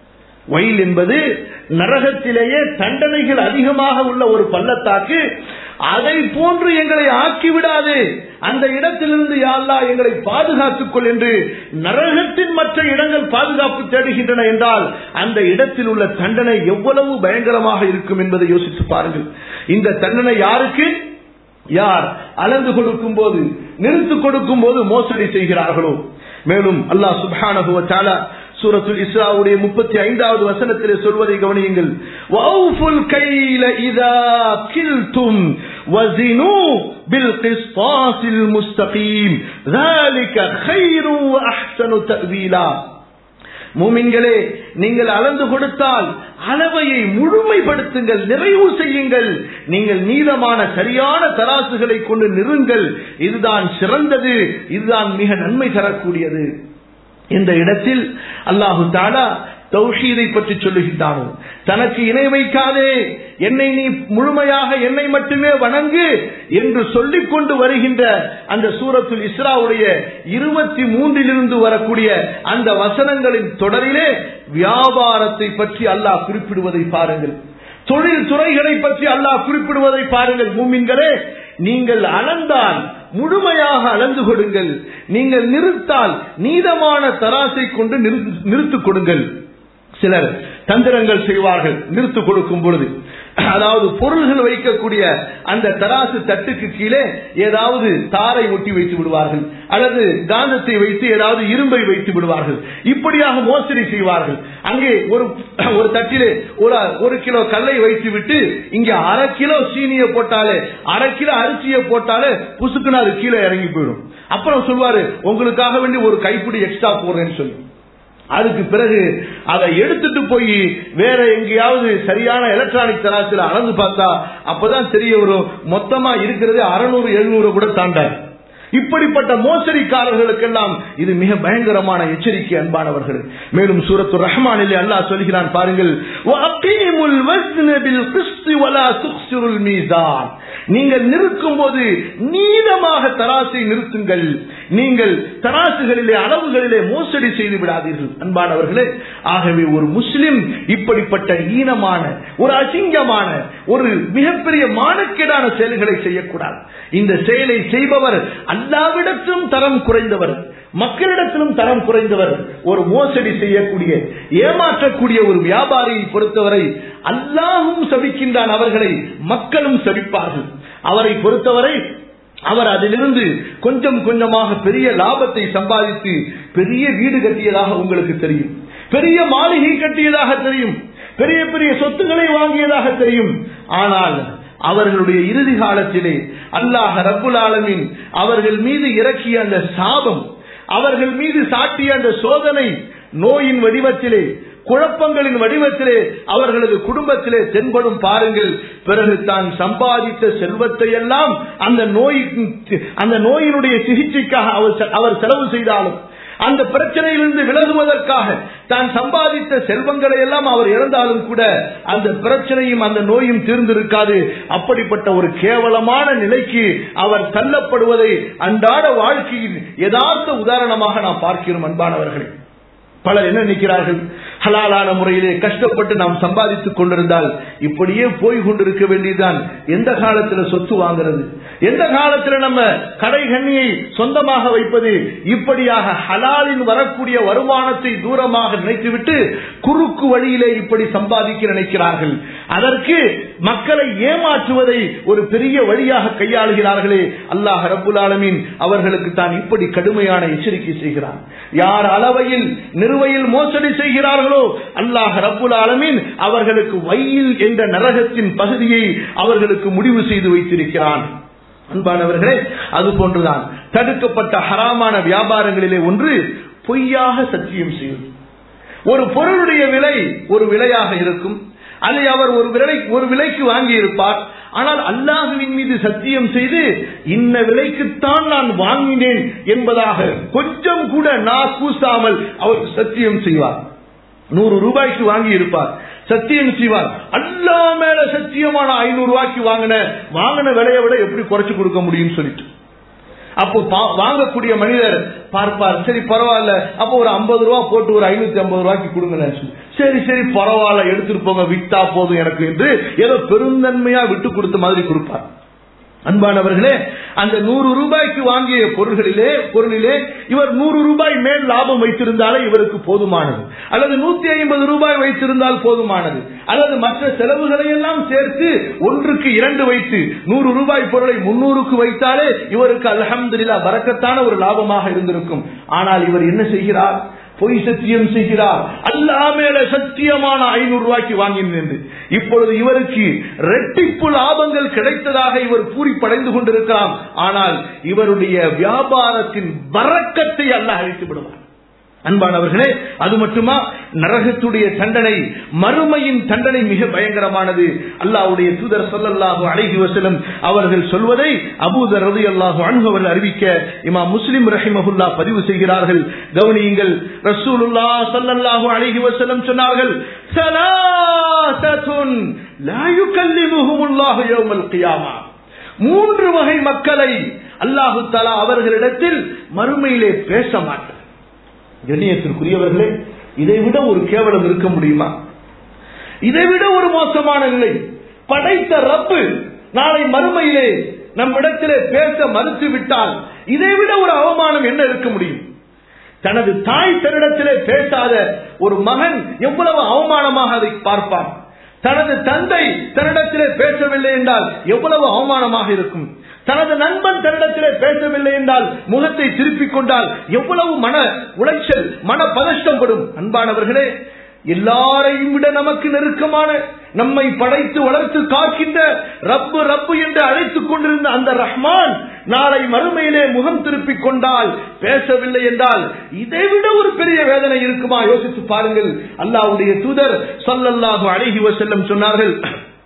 Speaker 2: வயல் என்பது நரகத்திலேயே தண்டனைகள் அதிகமாக உள்ள ஒரு பள்ளத்தாக்கு அதை போன்று எங்களை ஆக்கிவிடாது அந்த இடத்திலிருந்து யாழ்லா எங்களை பாதுகாத்துக் கொள் என்று நரகத்தின் மற்ற இடங்கள் பாதுகாப்பு தேடுகின்றன என்றால் அந்த இடத்தில் உள்ள தண்டனை எவ்வளவு பயங்கரமாக இருக்கும் என்பதை யோசித்து பாருங்கள் இந்த தண்டனை யாருக்கு யார் அளந்து கொடுக்கும் போது நிறுத்து கொடுக்கும் போது மோசடி செய்கிறார்களோ மேலும் அல்லாஹ் சுபானகுவ தாலா சூரத்துல் இஸ்ராவுடைய முப்பத்தி ஐந்தாவது வசனத்திலே சொல்வதை கவனியுங்கள் வௌஃபுல் கைல இதா கில்தும் வஸினு பில் கிஸ்தாஸில் முஸ்தகீம் ذلك خير واحسن تأويلا மூமின்களே நீங்கள் அளந்து கொடுத்தால் அளவையை முழுமைப்படுத்துங்கள் நிறைவு செய்யுங்கள் நீங்கள் நீதமான சரியான தராசுகளை கொண்டு நிறுங்கள் இதுதான் சிறந்தது இதுதான் மிக நன்மை தரக்கூடியது இந்த இடத்தில் அல்லாஹு தாலா தௌஷீதை பற்றி சொல்லுகின்றானோ தனக்கு இணை வைக்காதே என்னை நீ முழுமையாக என்னை மட்டுமே வணங்கு என்று சொல்லிக் கொண்டு வருகின்ற அந்த சூரத்துல் இஸ்ராவுடைய இருபத்தி மூன்றிலிருந்து வரக்கூடிய அந்த வசனங்களின் தொடரிலே வியாபாரத்தை பற்றி அல்லாஹ் குறிப்பிடுவதை பாருங்கள் தொழில் துறைகளை பற்றி அல்லாஹ் குறிப்பிடுவதை பாருங்கள் மூமின்களே நீங்கள் அளந்தால் முழுமையாக அளந்து கொடுங்கள் நீங்கள் நிறுத்தால் நீதமான தராசை கொண்டு நிறுத்துக் கொடுங்கள் சிலர் தந்திரங்கள் செய்வார்கள் நிறுத்து கொடுக்கும் பொழுது அதாவது பொருள்கள் வைக்கக்கூடிய அந்த தராசு தட்டுக்கு கீழே ஏதாவது தாரை ஒட்டி வைத்து விடுவார்கள் அல்லது காந்தத்தை வைத்து ஏதாவது இரும்பை வைத்து விடுவார்கள் இப்படியாக மோசடி செய்வார்கள் அங்கே ஒரு ஒரு தட்டிலே ஒரு ஒரு கிலோ கல்லை வைத்து விட்டு இங்க அரை கிலோ சீனியை போட்டாலே அரை கிலோ அரிசியை போட்டாலே புசுக்குன்னு அது கீழே இறங்கி போயிடும் அப்புறம் சொல்வாரு உங்களுக்காக வேண்டி ஒரு கைப்பிடி எக்ஸ்ட்ரா போடுறேன்னு சொல்லி அதுக்கு பிறகு அதை எடுத்துட்டு போய் வேற எங்கேயாவது சரியான எலக்ட்ரானிக் தராசில அளந்து பார்த்தா அப்பதான் தெரிய வரும் மொத்தமா இருக்கிறது அறுநூறு எழுநூறு கூட தாண்டாது இப்படிப்பட்ட மோசடிக்காரர்களுக்கெல்லாம் இது மிக பயங்கரமான எச்சரிக்கை அன்பானவர்கள் மேலும் சூரத்து ரஹ்மானிலே அல்லாஹ் சொல்கிறான் பாருங்கள் நீங்கள் நிற்கும் போது நீதமாக தராசை நிறுத்துங்கள் நீங்கள் தராசுகளிலே அளவுகளிலே மோசடி செய்து விடாதீர்கள் அன்பானவர்களே ஆகவே ஒரு முஸ்லிம் இப்படிப்பட்ட ஈனமான ஒரு அசிங்கமான ஒரு மிகப்பெரிய மானக்கேடான செயல்களை செய்யக்கூடாது இந்த செயலை செய்பவர் அல்லாவிடத்திலும் தரம் குறைந்தவர் மக்களிடத்திலும் தரம் குறைந்தவர் ஒரு மோசடி செய்யக்கூடிய ஏமாற்றக்கூடிய ஒரு வியாபாரியை பொறுத்தவரை அல்லாஹும் சபிக்கின்றான் அவர்களை மக்களும் சபிப்பார்கள் அவரை பொறுத்தவரை அவர் அதிலிருந்து கொஞ்சம் கொஞ்சமாக பெரிய லாபத்தை சம்பாதித்து பெரிய வீடு கட்டியதாக உங்களுக்கு தெரியும் பெரிய மாளிகை கட்டியதாக தெரியும் பெரிய பெரிய சொத்துக்களை வாங்கியதாக தெரியும் ஆனால் அவர்களுடைய இறுதி காலத்திலே அல்லாஹ் ரப்புல் ஆலமின் அவர்கள் மீது இறக்கிய அந்த சாபம் அவர்கள் மீது சாட்டிய அந்த சோதனை நோயின் வடிவத்திலே குழப்பங்களின் வடிவத்திலே அவர்களது குடும்பத்திலே தென்படும் பாருங்கள் பிறகு தான் சம்பாதித்த செல்வத்தை எல்லாம் அந்த நோய் அந்த நோயினுடைய சிகிச்சைக்காக அவர் அவர் செலவு செய்தாலும் அந்த பிரச்சனையிலிருந்து விலகுவதற்காக தான் சம்பாதித்த செல்வங்களை எல்லாம் அவர் இழந்தாலும் கூட அந்த பிரச்சனையும் அந்த நோயும் தீர்ந்திருக்காது அப்படிப்பட்ட ஒரு கேவலமான நிலைக்கு அவர் தள்ளப்படுவதை அன்றாட வாழ்க்கையின் யதார்த்த உதாரணமாக நாம் பார்க்கிறோம் அன்பானவர்களே பலர் என்ன நினைக்கிறார்கள் ஹலாலான முறையிலே கஷ்டப்பட்டு நாம் சம்பாதித்துக் கொண்டிருந்தால் இப்படியே போய் கொண்டிருக்க வேண்டியதுதான் எந்த காலத்துல சொத்து வாங்குறது எந்த காலத்துல நம்ம கடை கண்ணியை சொந்தமாக வைப்பது இப்படியாக ஹலாலின் வரக்கூடிய வருமானத்தை தூரமாக நினைத்துவிட்டு குறுக்கு வழியிலே இப்படி சம்பாதிக்க நினைக்கிறார்கள் அதற்கு மக்களை ஏமாற்றுவதை ஒரு பெரிய வழியாக கையாளுகிறார்களே அல்லாஹ் ரபுல் ஆலமீன் அவர்களுக்கு தான் இப்படி கடுமையான எச்சரிக்கை செய்கிறார் யார் அளவையில் நிறுவையில் மோசடி செய்கிறார்களோ அல்லாஹ் ரபுல் ஆலமீன் அவர்களுக்கு வயல் என்ற நரகத்தின் பகுதியை அவர்களுக்கு முடிவு செய்து வைத்திருக்கிறான் அன்பானவர்களே அது போன்றுதான் தடுக்கப்பட்ட ஹராமான வியாபாரங்களிலே ஒன்று பொய்யாக சத்தியம் செய்வது ஒரு பொருளுடைய விலை ஒரு விலையாக இருக்கும் அதை அவர் ஒரு விலை ஒரு விலைக்கு வாங்கி இருப்பார் ஆனால் அல்லாஹுவின் மீது சத்தியம் செய்து இன்ன விலைக்குத்தான் நான் வாங்கினேன் என்பதாக கொஞ்சம் கூட நான் கூசாமல் அவர் சத்தியம் செய்வார் நூறு ரூபாய்க்கு வாங்கி இருப்பார் சத்தியம் செய்வார் அல்லா மேல சத்தியமான ஐநூறு ரூபாய்க்கு வாங்கின வாங்கின விலையை விட எப்படி குறைச்சு கொடுக்க முடியும்னு சொல்லிட்டு அப்போ வாங்கக்கூடிய மனிதர் பார்ப்பார் சரி பரவாயில்ல அப்போ ஒரு ஐம்பது ரூபா போட்டு ஒரு ஐநூத்தி ஐம்பது ரூபாய்க்கு கொடுங்க சரி சரி பரவாயில்ல எடுத்துட்டு போங்க விட்டா போதும் எனக்கு என்று ஏதோ பெருந்தன்மையா விட்டு கொடுத்த மாதிரி கொடுப்பார் அன்பானவர்களே அந்த நூறு ரூபாய்க்கு வாங்கிய பொருள்களிலே பொருளிலே இவர் நூறு ரூபாய் மேல் லாபம் வைத்திருந்தாலே இவருக்கு போதுமானது அல்லது நூத்தி ஐம்பது ரூபாய் வைத்திருந்தால் போதுமானது அல்லது மற்ற செலவுகளை எல்லாம் சேர்த்து ஒன்றுக்கு இரண்டு வைத்து நூறு ரூபாய் பொருளை முன்னூறுக்கு வைத்தாலே இவருக்கு அலமதுல்லா வரக்கத்தான ஒரு லாபமாக இருந்திருக்கும் ஆனால் இவர் என்ன செய்கிறார் பொய் சத்தியம் செய்கிறார் அல்லா மேல சத்தியமான ஐநூறு ரூபாய்க்கு வாங்கினேன் இப்பொழுது இவருக்கு ரெட்டிப்பு லாபங்கள் கிடைத்ததாக இவர் பூரிப்படைந்து கொண்டிருக்கலாம் ஆனால் இவருடைய வியாபாரத்தின் வரக்கத்தை அல்ல அழித்து விடுவார் அன்பானவர்களே அது மட்டுமா நரகத்துடைய தண்டனை மறுமையின் தண்டனை மிக பயங்கரமானது அல்லாவுடைய தூதர் சொல்லல்லாஹு அழகி வசலம் அவர்கள் சொல்வதை அபூதர் ரதி அல்லாஹு அன்பு அவர்கள் அறிவிக்க இமா முஸ்லிம் ரஹிமஹுல்லா பதிவு செய்கிறார்கள் கவனியுங்கள் ரசூலுல்லா சல்லல்லாஹு அழகி வசலம் சொன்னார்கள் சலாசத்துன் லா யுகல்லிமுஹுமுல்லாஹு யௌமல் கியாமா மூன்று வகை மக்களை அல்லாஹு தலா அவர்களிடத்தில் மறுமையிலே பேச மாட்டார் கண்ணியத்திற்குரியவர்களே இதை விட ஒரு கேவலம் இருக்க முடியுமா இதை விட ஒரு மோசமான நிலை படைத்த ரப்பு நாளை மறுமையிலே நம்மிடத்திலே பேச மறுத்து விட்டால் இதை விட ஒரு அவமானம் என்ன இருக்க முடியும் தனது தாய் தன்னிடத்திலே பேசாத ஒரு மகன் எவ்வளவு அவமானமாக அதை பார்ப்பான் தனது தந்தை தன்னிடத்திலே பேசவில்லை என்றால் எவ்வளவு அவமானமாக இருக்கும் தனது நண்பன் தன்னிடத்திலே பேசவில்லை என்றால் முகத்தை திருப்பிக் கொண்டால் எவ்வளவு மன உளைச்சல் மன பதஷ்டப்படும் அன்பானவர்களே எல்லாரையும் விட நமக்கு நெருக்கமான நம்மை படைத்து வளர்த்து காக்கின்ற ரப்பு ரப்பு என்று அழைத்துக் கொண்டிருந்த அந்த ரஹ்மான் நாளை மறுமையிலே முகம் திருப்பிக் கொண்டால் பேசவில்லை என்றால் இதைவிட ஒரு பெரிய வேதனை இருக்குமா யோசித்து பாருங்கள் அல்லாவுடைய தூதர் சொல்லல்லாஹு அழகி செல்லம் சொன்னார்கள்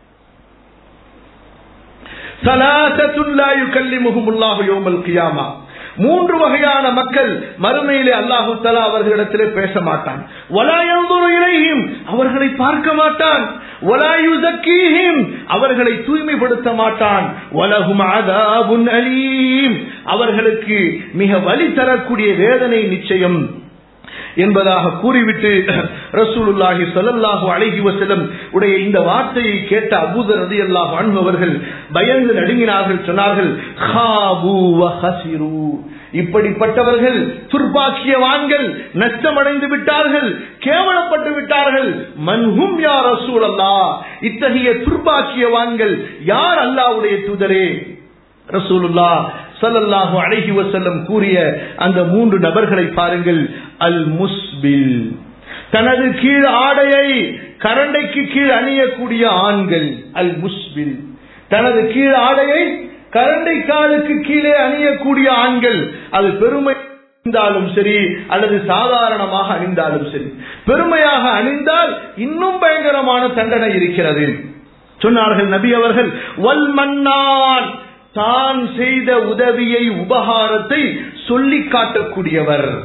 Speaker 2: மூன்று வகையான மக்கள் மறுமையிலே அல்லாஹு தலா அவர்களிடத்திலே பேச மாட்டான் இறையும் அவர்களை பார்க்க மாட்டான் அவர்களை தூய்மைப்படுத்த மாட்டான் அவர்களுக்கு மிக வழி தரக்கூடிய வேதனை நிச்சயம் என்பதாக கூறிவிட்டு ரசூலுல்லாஹி ஸல்லல்லாஹு அலைஹி வஸல்லம் உடைய இந்த வார்த்தையை கேட்ட அபூதர் ரலியல்லாஹு அன்ஹு அவர்கள் பயந்து நடுங்கினார்கள் சொன்னார்கள் ஹாபு வ ஹசிரு இப்படிப்பட்டவர்கள் துர்பாக்கியவான்கள் நஷ்டமடைந்து விட்டார்கள் கேவலப்பட்டு விட்டார்கள் மன்ஹும் யா ரசூலல்லா இத்தகைய துர்பாக்கியவான்கள் யார் அல்லாஹ்வுடைய தூதரே ரசூலுல்லா சல்லல்லாஹு அலைஹி வஸல்லம் கூறிய அந்த மூன்று நபர்களை பாருங்கள் அல் முஸ்பில் தனது கீழ் ஆடையை கரண்டைக்கு கீழ் அணியக்கூடிய ஆண்கள் அல் முஸ்பில் தனது கீழ் ஆடையை கரண்டை காலுக்கு கீழே அணியக்கூடிய ஆண்கள் அது பெருமை அணிந்தாலும் சரி அல்லது சாதாரணமாக அணிந்தாலும் சரி பெருமையாக அணிந்தால் இன்னும் பயங்கரமான தண்டனை இருக்கிறது சொன்னார்கள் நபி அவர்கள் வல் மன்னான் தான் செய்த உதவியை உபகாரத்தை சொல்லி காட்டக்கூடியவர்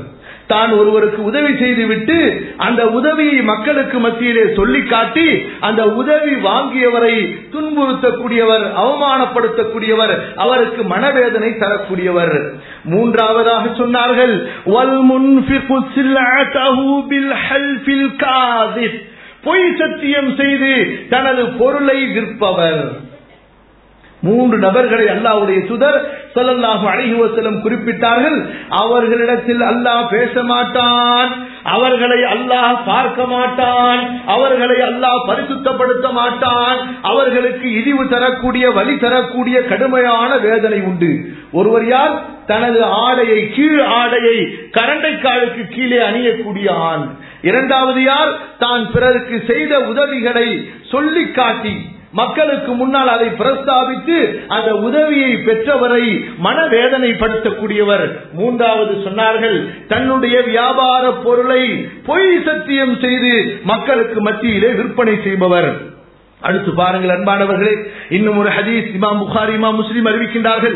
Speaker 2: தான் ஒருவருக்கு உதவி செய்துவிட்டு அந்த உதவியை மக்களுக்கு மத்தியிலே சொல்லி காட்டி அந்த உதவி வாங்கியவரை துன்புறுத்தக்கூடியவர் அவமானப்படுத்தக்கூடியவர் அவருக்கு மனவேதனை தரக்கூடியவர் மூன்றாவதாக சொன்னார்கள் வல் முன்ஃபிகு சில்லஅதஹு பில் ஹல்ஃபில் காதிப் பொய் சத்தியம் செய்து தனது பொருளை விற்பவர் மூன்று நபர்களை அல்லாவுடைய சுதர் சொல்லல்லாஹு அழகி வசலம் குறிப்பிட்டார்கள் அவர்களிடத்தில் அல்லாஹ் பேச மாட்டான் அவர்களை அல்லாஹ் பார்க்க மாட்டான் அவர்களை அல்லாஹ் பரிசுத்தப்படுத்த மாட்டான் அவர்களுக்கு இழிவு தரக்கூடிய வழி தரக்கூடிய கடுமையான வேதனை உண்டு ஒருவர் யார் தனது ஆடையை கீழ் ஆடையை கரண்டைக்காலுக்கு கீழே அணியக்கூடிய ஆண் இரண்டாவது யார் தான் பிறருக்கு செய்த உதவிகளை சொல்லி காட்டி மக்களுக்கு முன்னால் அதை பிரஸ்தாபித்து அந்த உதவியை பெற்றவரை மனவேதனைப்படுத்தக்கூடியவர் மூன்றாவது சொன்னார்கள் தன்னுடைய வியாபார பொருளை பொய் சத்தியம் செய்து மக்களுக்கு மத்தியிலே விற்பனை செய்பவர் அடுத்து பாருங்கள் அன்பானவர்களே இன்னும் ஒரு ஹதீஸ் இமாம் புகாரி இமாம் முஸ்லிம் அறிவிக்கின்றார்கள்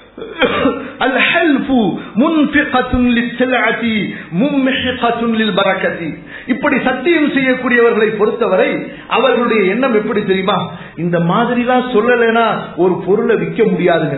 Speaker 2: الحلف منفقة للسلعة ممحقة للبركة இப்படி சத்தியம் செய்யக்கூடியவர்களை பொறுத்தவரை அவர்களுடைய எண்ணம் எப்படி தெரியுமா இந்த மாதிரிலாம் சொல்லலைன்னா ஒரு பொருளை விற்க முடியாதுங்க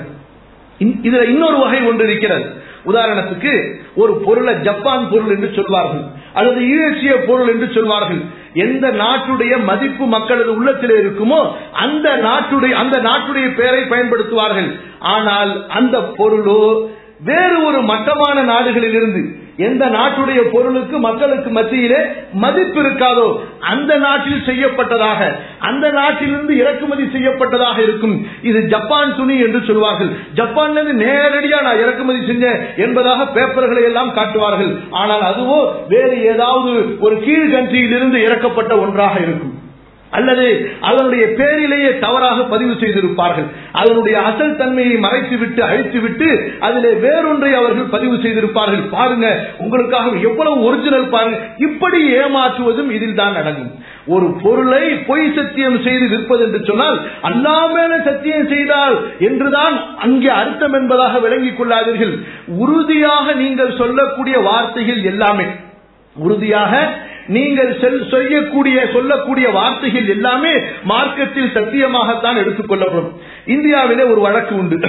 Speaker 2: இதுல இன்னொரு வகை ஒன்று இருக்கிறது உதாரணத்துக்கு ஒரு பொருளை ஜப்பான் பொருள் என்று சொல்வார்கள் அல்லது யூஎஸ்ஏ பொருள் என்று சொல்வார்கள் எந்த நாட்டுடைய மதிப்பு மக்களது உள்ளத்தில் இருக்குமோ அந்த நாட்டுடைய அந்த நாட்டுடைய பெயரை பயன்படுத்துவார்கள் ஆனால் அந்த பொருளோ வேறு ஒரு மட்டமான நாடுகளில் இருந்து எந்த நாட்டுடைய பொருளுக்கு மக்களுக்கு மத்தியிலே மதிப்பு இருக்காதோ அந்த நாட்டில் செய்யப்பட்டதாக அந்த நாட்டிலிருந்து இறக்குமதி செய்யப்பட்டதாக இருக்கும் இது ஜப்பான் துணி என்று சொல்வார்கள் ஜப்பான்ல இருந்து நேரடியா நான் இறக்குமதி செஞ்சேன் என்பதாக பேப்பர்களை எல்லாம் காட்டுவார்கள் ஆனால் அதுவோ வேறு ஏதாவது ஒரு கீழ் கண்ட்ரியிலிருந்து இறக்கப்பட்ட ஒன்றாக இருக்கும் அல்லது அதனுடைய பேரிலேயே தவறாக பதிவு செய்திருப்பார்கள் அதனுடைய அசல் தன்மையை மறைத்துவிட்டு அழித்துவிட்டு அதிலே வேறொன்றை அவர்கள் பதிவு செய்திருப்பார்கள் பாருங்க உங்களுக்காக எவ்வளவு ஒரிஜினல் பாருங்க இப்படி ஏமாற்றுவதும் இதில் தான் அடங்கும் ஒரு பொருளை பொய் சத்தியம் செய்து விற்பது என்று சொன்னால் அல்லா மேல சத்தியம் செய்தால் என்றுதான் அங்கே அர்த்தம் என்பதாக விளங்கிக் கொள்ளாதீர்கள் உறுதியாக நீங்கள் சொல்லக்கூடிய வார்த்தைகள் எல்லாமே உறுதியாக நீங்கள் செய்யக்கூடிய சொல்லக்கூடிய வார்த்தைகள் எல்லாமே மார்க்கத்தில் சத்தியமாகத்தான் எடுத்துக்கொள்ளப்படும் இந்தியாவிலே ஒரு வழக்கு உண்டு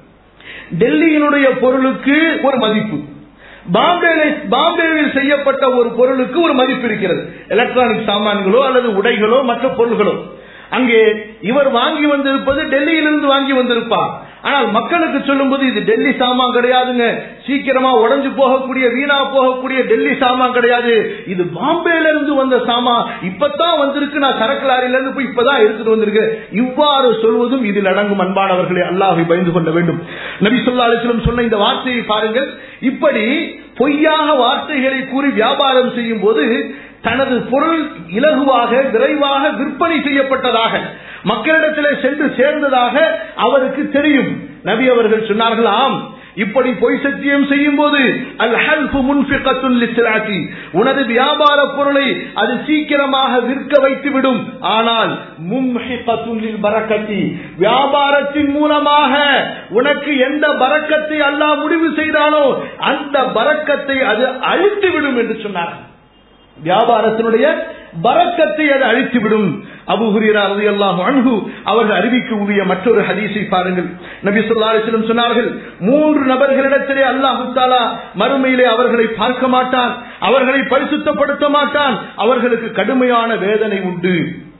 Speaker 2: டெல்லியினுடைய பொருளுக்கு ஒரு மதிப்பு பாம்பேவில் பாம்பேவில் செய்யப்பட்ட ஒரு பொருளுக்கு ஒரு மதிப்பு இருக்கிறது எலக்ட்ரானிக் சாமான்களோ அல்லது உடைகளோ மற்ற பொருள்களோ அங்கே இவர் வாங்கி வந்திருப்பது டெல்லியிலிருந்து வாங்கி வந்திருப்பார் ஆனால் மக்களுக்கு சொல்லும்போது இது டெல்லி சாமான் கிடையாதுங்க சீக்கிரமா உடஞ்சு போகக்கூடிய வீணா போகக்கூடிய டெல்லி சாமான் கிடையாது இது பாம்பேல இருந்து வந்த சாமான் இப்பதான் வந்திருக்கு நான் சரக்கு லாரியில இருந்து போய் இப்பதான் எடுத்துட்டு வந்திருக்கேன் இவ்வாறு சொல்வதும் இதில் அடங்கும் அன்பானவர்களே அல்லாஹை பயந்து கொள்ள வேண்டும் நபி சொல்லா அலிஸ்லம் சொன்ன இந்த வார்த்தையை பாருங்கள் இப்படி பொய்யாக வார்த்தைகளை கூறி வியாபாரம் செய்யும் போது தனது பொருள் இலகுவாக விரைவாக விற்பனை செய்யப்பட்டதாக மக்களிடத்தில் சென்று சேர்ந்ததாக அவருக்கு தெரியும் நபி அவர்கள் சொன்னார்கள் ஆம் இப்படி பொய் சத்தியம் செய்யும் போது அல் ஹல்ஃபு முன்ஃபிகத்துல் லிஸ்லாத்தி உனது வியாபார பொருளை அது சீக்கிரமாக விற்க வைத்துவிடும் ஆனால் மும்ஹிகத்துல் லில் பரக்கத்தி வியாபாரத்தின் மூலமாக உனக்கு எந்த பரக்கத்தை அல்லாஹ் முடிவு செய்தானோ அந்த பரக்கத்தை அது அழித்து விடும் என்று சொன்னார்கள் வியாபாரத்தினுடைய பரக்கத்தை அது அழித்துவிடும் அபு ஹுரீரா ரலியல்லாஹு அன்ஹு அவர்கள் அறிவிக்கக்கூடிய மற்றொரு ஹதீஸை பாருங்கள் நபி ஸல்லல்லாஹு அலைஹி வஸல்லம் சொன்னார்கள் மூன்று நபர்களிடத்திலே அல்லாஹ் தஆலா மறுமையிலே அவர்களை பார்க்க மாட்டான் அவர்களை பரிசுத்தப்படுத்த மாட்டான் அவர்களுக்கு கடுமையான வேதனை உண்டு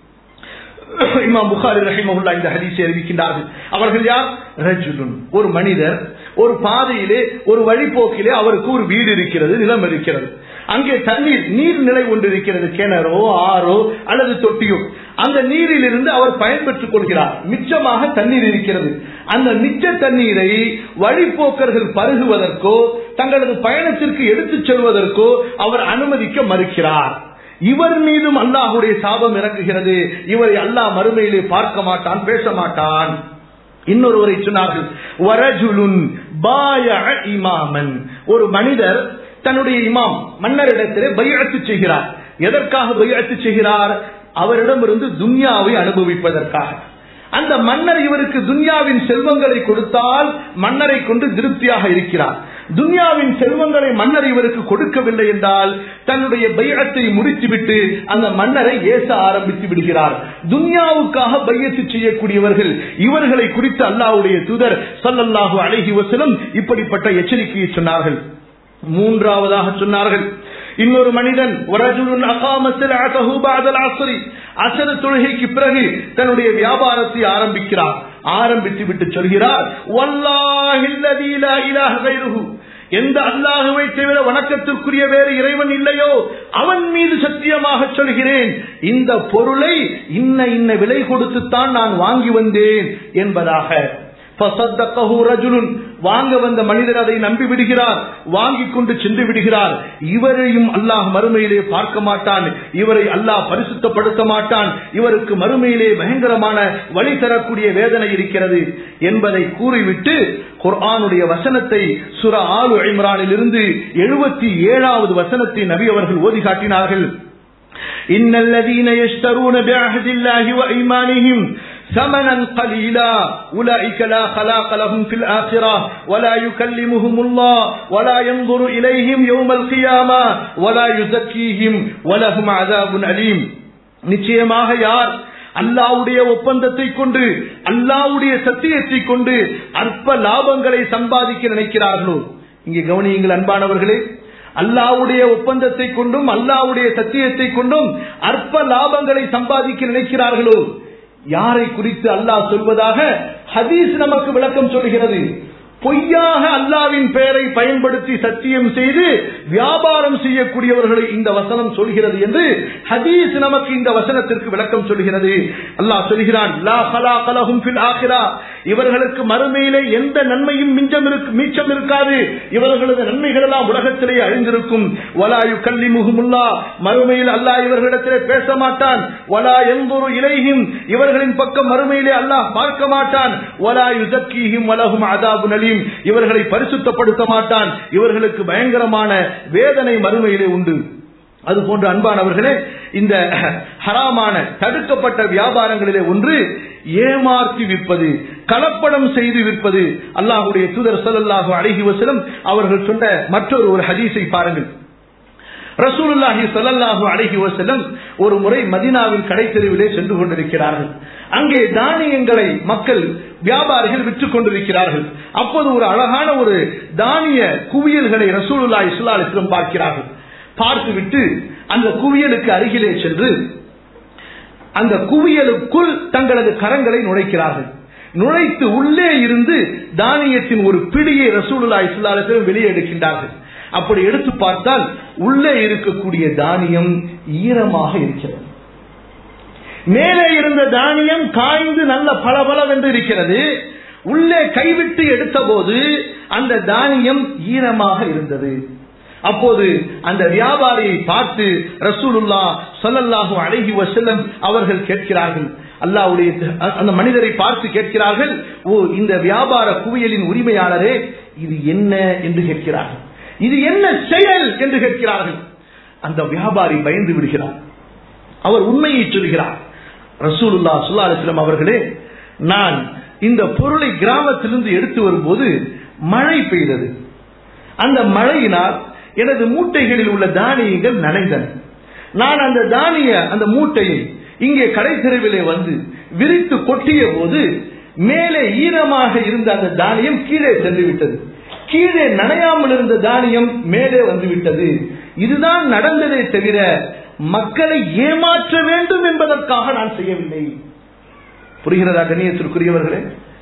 Speaker 2: இமாம் புகாரி ரஹிமஹுல்லா இந்த ஹதீஸை அறிவிக்கின்றார்கள் அவர்கள் யார் ரஜுலுன் ஒரு மனிதர் ஒரு பாதையிலே ஒரு வழிபோக்கிலே அவருக்கு ஒரு வீடு இருக்கிறது நிலம் இருக்கிறது அங்கே தண்ணீர் நீர்நிலை ஒன்று இருக்கிறது கிணறோ ஆறோ அல்லது தொட்டியோ அந்த நீரில் இருந்து அவர் பயன்பெற்றுக் கொள்கிறார் மிச்சமாக தண்ணீர் இருக்கிறது அந்த மிச்ச தண்ணீரை வழிபோக்கர்கள் பருகுவதற்கோ தங்களது பயணத்திற்கு எடுத்துச் செல்வதற்கோ அவர் அனுமதிக்க மறுக்கிறார் இவர் மீதும் அல்லாஹுடைய சாபம் இறங்குகிறது இவரை அல்லாஹ் மறுமையிலே பார்க்க மாட்டான் பேச மாட்டான் இன்னொருவரை சொன்னார்கள் வரஜுலுன் பாய இமாமன் ஒரு மனிதர் தன்னுடைய இமாம் மன்னரிடத்திலே பையத்து செய்கிறார் எதற்காக பையத்து செய்கிறார் அவரிடமிருந்து துன்யாவை அனுபவிப்பதற்காக அந்த மன்னர் இவருக்கு துன்யாவின் செல்வங்களை கொடுத்தால் மன்னரை கொண்டு திருப்தியாக இருக்கிறார் துன்யாவின் செல்வங்களை மன்னர் இவருக்கு கொடுக்கவில்லை என்றால் தன்னுடைய பையத்தை முடித்துவிட்டு அந்த மன்னரை ஏச ஆரம்பித்து விடுகிறார் துன்யாவுக்காக பையத்து செய்யக்கூடியவர்கள் இவர்களை குறித்து அல்லாஹ்வுடைய தூதர் ஸல்லல்லாஹு அலைஹி வஸல்லம் இப்படிப்பட்ட எச்சரிக்கையை சொன்னார்கள் மூன்றாவதாக சொன்னார்கள் இன்னொரு மனிதன் வரஜுலுன் அகாம சிலஅதஹு பஅதல் அஸ்ரி அசர தொழுகைக்கு பிறகு தன்னுடைய வியாபாரத்தை ஆரம்பிக்கிறார் ஆரம்பித்து விட்டு சொல்கிறார் வல்லாஹி அல்லதி லா இலாஹ கைருஹு எந்த அல்லாஹுவை தவிர வணக்கத்திற்குரிய வேறு இறைவன் இல்லையோ அவன் மீது சத்தியமாக சொல்கிறேன் இந்த பொருளை இன்ன இன்ன விலை கொடுத்துத்தான் நான் வாங்கி வந்தேன் என்பதாக فصدقه رجل வாங்க வந்த மனிதர் அதை நம்பி விடுகிறார் வாங்கி கொண்டு சென்று விடுகிறார் இவரையும் அல்லாஹ் மறுமையிலே பார்க்க மாட்டான் இவரை அல்லாஹ் பரிசுத்தப்படுத்த மாட்டான் இவருக்கு மறுமையிலே பயங்கரமான வழி தரக்கூடிய வேதனை இருக்கிறது என்பதை கூறிவிட்டு குர்ஆனுடைய வசனத்தை சுர ஆலு இம்ரானில் இருந்து எழுபத்தி ஏழாவது வசனத்தை நபி அவர்கள் ஓதி காட்டினார்கள் إن الذين يشترون بعهد الله وإيمانهم ثمنا قليلا أولئك لا خلاق لهم في الآخرة ولا يكلمهم الله ولا ينظر إليهم يوم القيامة ولا يزكيهم ولهم عذاب أليم நிச்சயமாக யார் அல்லாவுடைய ஒப்பந்தத்தை கொண்டு அல்லாவுடைய சத்தியத்தை கொண்டு அற்ப லாபங்களை சம்பாதிக்க நினைக்கிறார்களோ இங்கே கவனியுங்கள் அன்பானவர்களே அல்லாவுடைய ஒப்பந்தத்தை கொண்டும் அல்லாவுடைய சத்தியத்தை கொண்டும் அற்ப லாபங்களை சம்பாதிக்க நினைக்கிறார்களோ யாரை குறித்து அல்லாஹ் சொல்வதாக ஹதீஸ் நமக்கு விளக்கம் சொல்கிறது பொய்யாக அல்லாவின் பெயரை பயன்படுத்தி சத்தியம் செய்து வியாபாரம் செய்யக்கூடியவர்களை இந்த வசனம் சொல்கிறது என்று ஹதீஸ் நமக்கு இந்த வசனத்திற்கு விளக்கம் சொல்கிறது அல்லாஹ் சொல்கிறான் லா கலாகலஹும் ஃபில் ஆகிரா இவர்களுக்கு மறுமையிலே எந்த நன்மையும் மிஞ்சம் இருக்கு மீச்சம் இருக்காது இவர்களது நன்மைகள் எல்லாம் உலகத்திலே அழிந்திருக்கும் வலாயு கல்லி முகுமுல்லா மறுமையில் அல்லாஹ் இவர்களிடத்திலே பேச மாட்டான் வலா எந்தொரு இலையும் இவர்களின் பக்கம் மறுமையிலே அல்லாஹ் பார்க்க மாட்டான் வலாயு ஜக்கீஹிம் வலகும் அதாபு நலீம் இவர்களை பரிசுத்தப்படுத்த மாட்டான் இவர்களுக்கு பயங்கரமான வேதனை மறுமையிலே உண்டு அது போன்ற அன்பானவர்களே இந்த ஹராமான தடுக்கப்பட்ட வியாபாரங்களிலே ஒன்று ஏமாற்றி விற்பது கலப்படம் செய்து விற்பது அல்லாஹுடைய தூதர் சல்லாஹு அழகி வசலம் அவர்கள் சொன்ன மற்றொரு ஒரு ஹதீஸை பாருங்கள் ரசூலுல்லாஹி சல்லல்லாஹு அலைஹி வஸல்லம் ஒரு முறை மதீனாவின் கடைத்தெருவிலே சென்று கொண்டிருக்கிறார்கள் அங்கே தானியங்களை மக்கள் வியாபாரிகள் விற்றுக் கொண்டிருக்கிறார்கள் அப்போது ஒரு அழகான ஒரு தானிய குவியல்களை ரசூலுல்லாஹி ஸல்லல்லாஹு அலைஹி வஸல்லம் பார்க்கிறார்கள் பார்த்துவிட்டு அந்த குவியலுக்கு அருகிலே சென்று அந்த குவியலுக்குள் தங்களது கரங்களை நுழைக்கிறார்கள் நுழைத்து உள்ளே இருந்து தானியத்தின் ஒரு பிடியை ரசூலுல்லா இஸ்லாலத்திலும் வெளியே எடுக்கின்றார்கள் அப்படி எடுத்து பார்த்தால் உள்ளே இருக்கக்கூடிய தானியம் ஈரமாக இருக்கிறது மேலே இருந்த தானியம் காய்ந்து நல்ல பளபளவென்று இருக்கிறது உள்ளே கைவிட்டு எடுத்த போது அந்த தானியம் ஈரமாக இருந்தது அப்போது அந்த வியாபாரியை பார்த்து ரசூலுல்லா சொல்லல்லாஹு அழகி வசல்லம் அவர்கள் கேட்கிறார்கள் அல்லாவுடைய அந்த மனிதரை பார்த்து கேட்கிறார்கள் ஓ இந்த வியாபார குவியலின் உரிமையாளரே இது என்ன என்று கேட்கிறார்கள் இது என்ன செயல் என்று கேட்கிறார்கள் அந்த வியாபாரி பயந்து விடுகிறார் அவர் உண்மையை சொல்கிறார் ரசூலுல்லா சுல்லா அலிஸ்லாம் அவர்களே நான் இந்த பொருளை கிராமத்திலிருந்து எடுத்து வரும்போது மழை பெய்தது அந்த மழையினால் எனது மூட்டைகளில் உள்ள தானியங்கள் நனைந்தன நான் அந்த தானிய அந்த மூட்டையை இங்கே கடைத்தெருவிலே வந்து விரித்து கொட்டிய போது மேலே ஈரமாக இருந்த அந்த தானியம் கீழே சென்று விட்டது கீழே நனையாமல் இருந்த தானியம் மேலே வந்து விட்டது இதுதான் நடந்ததே தவிர மக்களை ஏமாற்ற வேண்டும் என்பதற்காக நான் செய்யவில்லை புரிகிறதா கண்ணியத்திற்குரியவர்களே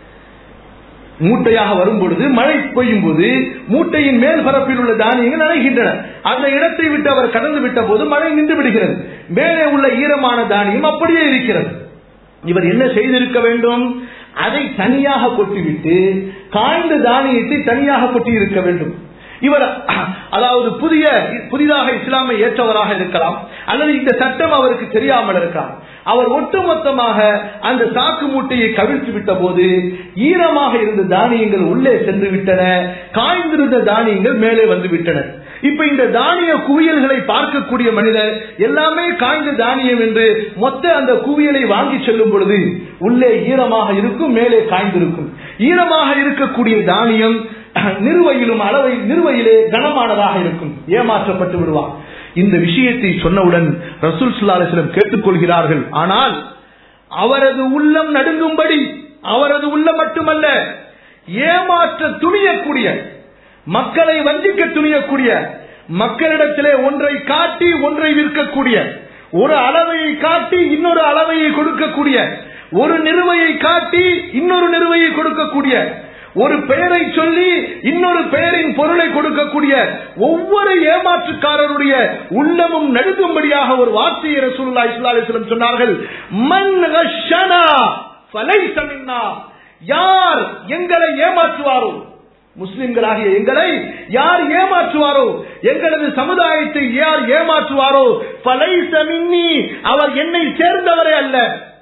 Speaker 2: மூட்டையாக வரும் பொழுது மழை பெய்யும் போது மூட்டையின் மேல் பரப்பில் உள்ள தானியங்கள் நனைகின்றன அந்த இடத்தை விட்டு அவர் கடந்து விட்ட போது மழை நின்று விடுகிறது மேலே உள்ள ஈரமான தானியம் அப்படியே இருக்கிறது இவர் என்ன செய்திருக்க வேண்டும் அதை தனியாக கொட்டிவிட்டு காய்ந்த தானியத்தை தனியாக கொட்டி இருக்க வேண்டும் இவர் அதாவது புதிய புதிதாக இஸ்லாமை ஏற்றவராக இருக்கலாம் அல்லது இந்த சட்டம் அவருக்கு தெரியாமல் இருக்கலாம் அவர் ஒட்டுமொத்தமாக அந்த சாக்கு மூட்டையை கவிழ்த்து விட்ட போது ஈரமாக இருந்த தானியங்கள் உள்ளே சென்று விட்டன காய்ந்திருந்த தானியங்கள் மேலே வந்து விட்டன இப்ப இந்த தானிய குவியல்களை பார்க்கக்கூடிய மனிதர் எல்லாமே காய்ந்த தானியம் என்று மொத்த அந்த குவியலை வாங்கி செல்லும் பொழுது உள்ளே ஈரமாக இருக்கும் மேலே காய்ந்திருக்கும் ஈரமாக இருக்கக்கூடிய தானியம் நிறுவையிலும் அளவை நிறுவையிலே கனமானதாக இருக்கும் ஏமாற்றப்பட்டு விடுவான் இந்த விஷயத்தை சொன்னவுடன் ரசூல் சுல்லாஸ்லம் கேட்டுக்கொள்கிறார்கள் ஆனால் அவரது உள்ளம் நடுங்கும்படி அவரது உள்ளம் மட்டுமல்ல ஏமாற்ற துணியக்கூடிய மக்களை வஞ்சிக்க துணியக்கூடிய மக்களிடத்திலே ஒன்றை காட்டி ஒன்றை விற்கக்கூடிய ஒரு அளவையை காட்டி இன்னொரு அளவையை கொடுக்கக்கூடிய ஒரு நிறுவையை காட்டி இன்னொரு நிறுவையை கொடுக்கக்கூடிய ஒரு பெயரை சொல்லி இன்னொரு பெயரின் பொருளை கொடுக்கக்கூடிய ஒவ்வொரு ஏமாற்றுக்காரருடைய உள்ளமும் நடுங்கும்படியாக ஒரு வார்த்தையை ரசூலுல்லா இஸ்லாலிஸ்லம் சொன்னார்கள் மன் கஷனா ஃபலைஸ மின்னா யார் எங்களை ஏமாற்றுவாரோ முஸ்லிம்களாகிய எங்களை யார் ஏமாற்றுவாரோ எங்களது சமுதாயத்தை யார் ஏமாற்றுவாரோ ஃபலைஸ மின்னி அவர் என்னை சேர்ந்தவரே அல்ல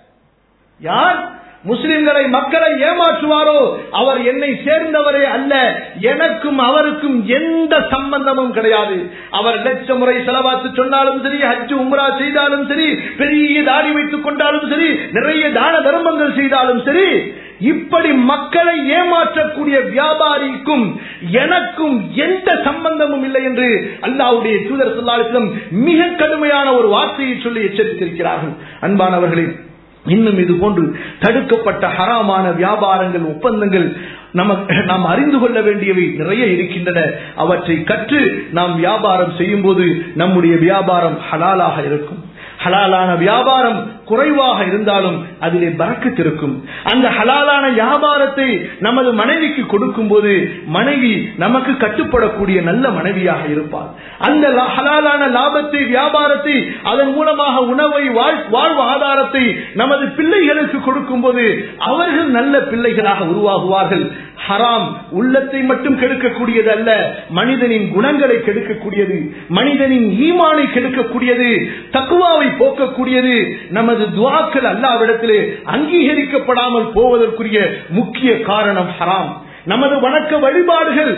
Speaker 2: யார் முஸ்லிம்களை மக்களை ஏமாற்றுவாரோ அவர் என்னை சேர்ந்தவரே அல்ல எனக்கும் அவருக்கும் எந்த சம்பந்தமும் கிடையாது அவர் லட்ச முறை செலவாத்து சொன்னாலும் சரி ஹஜ்ஜு உம்ரா செய்தாலும் சரி பெரிய தாடி வைத்துக் கொண்டாலும் சரி நிறைய தான தர்மங்கள் செய்தாலும் சரி இப்படி மக்களை ஏமாற்றக்கூடிய வியாபாரிக்கும் எனக்கும் எந்த சம்பந்தமும் இல்லை என்று அல்லாவுடைய தூதர் சொல்லாலும் மிக கடுமையான ஒரு வார்த்தையை சொல்லி எச்சரித்திருக்கிறார்கள் அன்பானவர்களே இன்னும் இது போன்று தடுக்கப்பட்ட ஹராமான வியாபாரங்கள் ஒப்பந்தங்கள் நமக்கு நாம் அறிந்து கொள்ள வேண்டியவை நிறைய இருக்கின்றன அவற்றை கற்று நாம் வியாபாரம் செய்யும் போது நம்முடைய வியாபாரம் ஹலாலாக இருக்கும் ஹலாலான வியாபாரம் குறைவாக இருந்தாலும் அதிலே பறக்கத்து இருக்கும் அந்த ஹலாலான வியாபாரத்தை நமது மனைவிக்கு கொடுக்கும் போது மனைவி நமக்கு கட்டுப்படக்கூடிய நல்ல மனைவியாக இருப்பார் அந்த ஹலாலான லாபத்தை வியாபாரத்தை அதன் மூலமாக உணவை வாழ்வு ஆதாரத்தை நமது பிள்ளைகளுக்கு கொடுக்கும் போது அவர்கள் நல்ல பிள்ளைகளாக உருவாகுவார்கள் ஹராம் உள்ளத்தை மட்டும் கெடுக்கக்கூடியது அல்ல மனிதனின் குணங்களை கெடுக்கக்கூடியது மனிதனின் ஈமானை கெடுக்கக்கூடியது தக்குவாவை போக்கக்கூடியது நமது துவாக்கள் அல்லாவிடத்திலே அங்கீகரிக்கப்படாமல் போவதற்குரிய முக்கிய காரணம் ஹராம் நமது வணக்க வழிபாடுகள்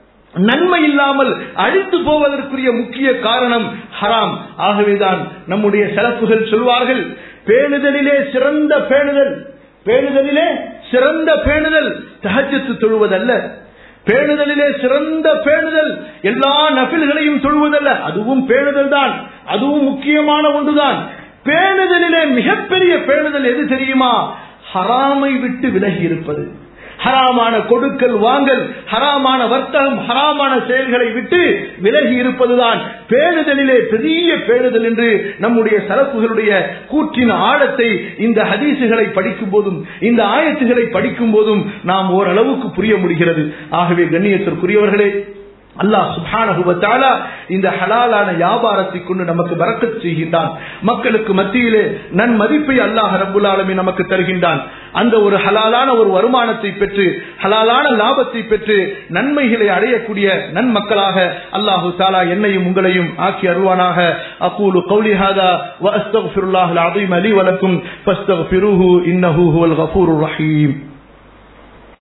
Speaker 2: நன்மை இல்லாமல் அழித்து போவதற்குரிய முக்கிய காரணம் ஹராம் ஆகவேதான் நம்முடைய சிறப்புகள் சொல்வார்கள் பேணுதலிலே சிறந்த பேணுதல் பேணுதலிலே சிறந்த பேணுதல் தகஜத்து தொழுவதல்ல பேணுதலிலே சிறந்த பேணுதல் எல்லா நபில்களையும் தொழுவதல்ல அதுவும் பேணுதல் தான் அதுவும் முக்கியமான ஒன்றுதான் பேணுதலிலே மிகப்பெரிய பேணுதல் எது தெரியுமா ஹராமை விட்டு விலகி இருப்பது ஹராமான கொடுக்கல் வாங்கல் ஹராமான வர்த்தகம் ஹராமான செயல்களை விட்டு விலகி இருப்பதுதான் பேணுதலிலே பெரிய பேணுதல் என்று நம்முடைய சரப்புகளுடைய கூற்றின் ஆழத்தை இந்த ஹதீசுகளை படிக்கும் போதும் இந்த ஆயத்துகளை படிக்கும் போதும் நாம் ஓரளவுக்கு புரிய முடிகிறது ஆகவே கண்ணியத்திற்குரியவர்களே அல்லாஹ் சுபானகுவத்தாலா இந்த ஹலாலான வியாபாரத்தை கொண்டு நமக்கு வரக்கத் செய்கின்றான் மக்களுக்கு மத்தியிலே நன்மதிப்பை அல்லாஹ் ரபுல் ஆலமி நமக்கு தருகின்றான் அந்த ஒரு ஹலாலான ஒரு வருமானத்தை பெற்று ஹலாலான லாபத்தை பெற்று நன்மைகளை அடையக்கூடிய நன்மக்களாக அல்லாஹு தாலா என்னையும் உங்களையும் ஆக்கி அருவானாக அகூலு கௌலி ஹாதா வ அஸ்தக்ஃபிருல்லாஹ் அல் அஸீம் லி வலக்கும் ஃபஸ்தக்ஃபிருஹு இன்னஹு ஹுவல் கஃபூருர் ரஹீம்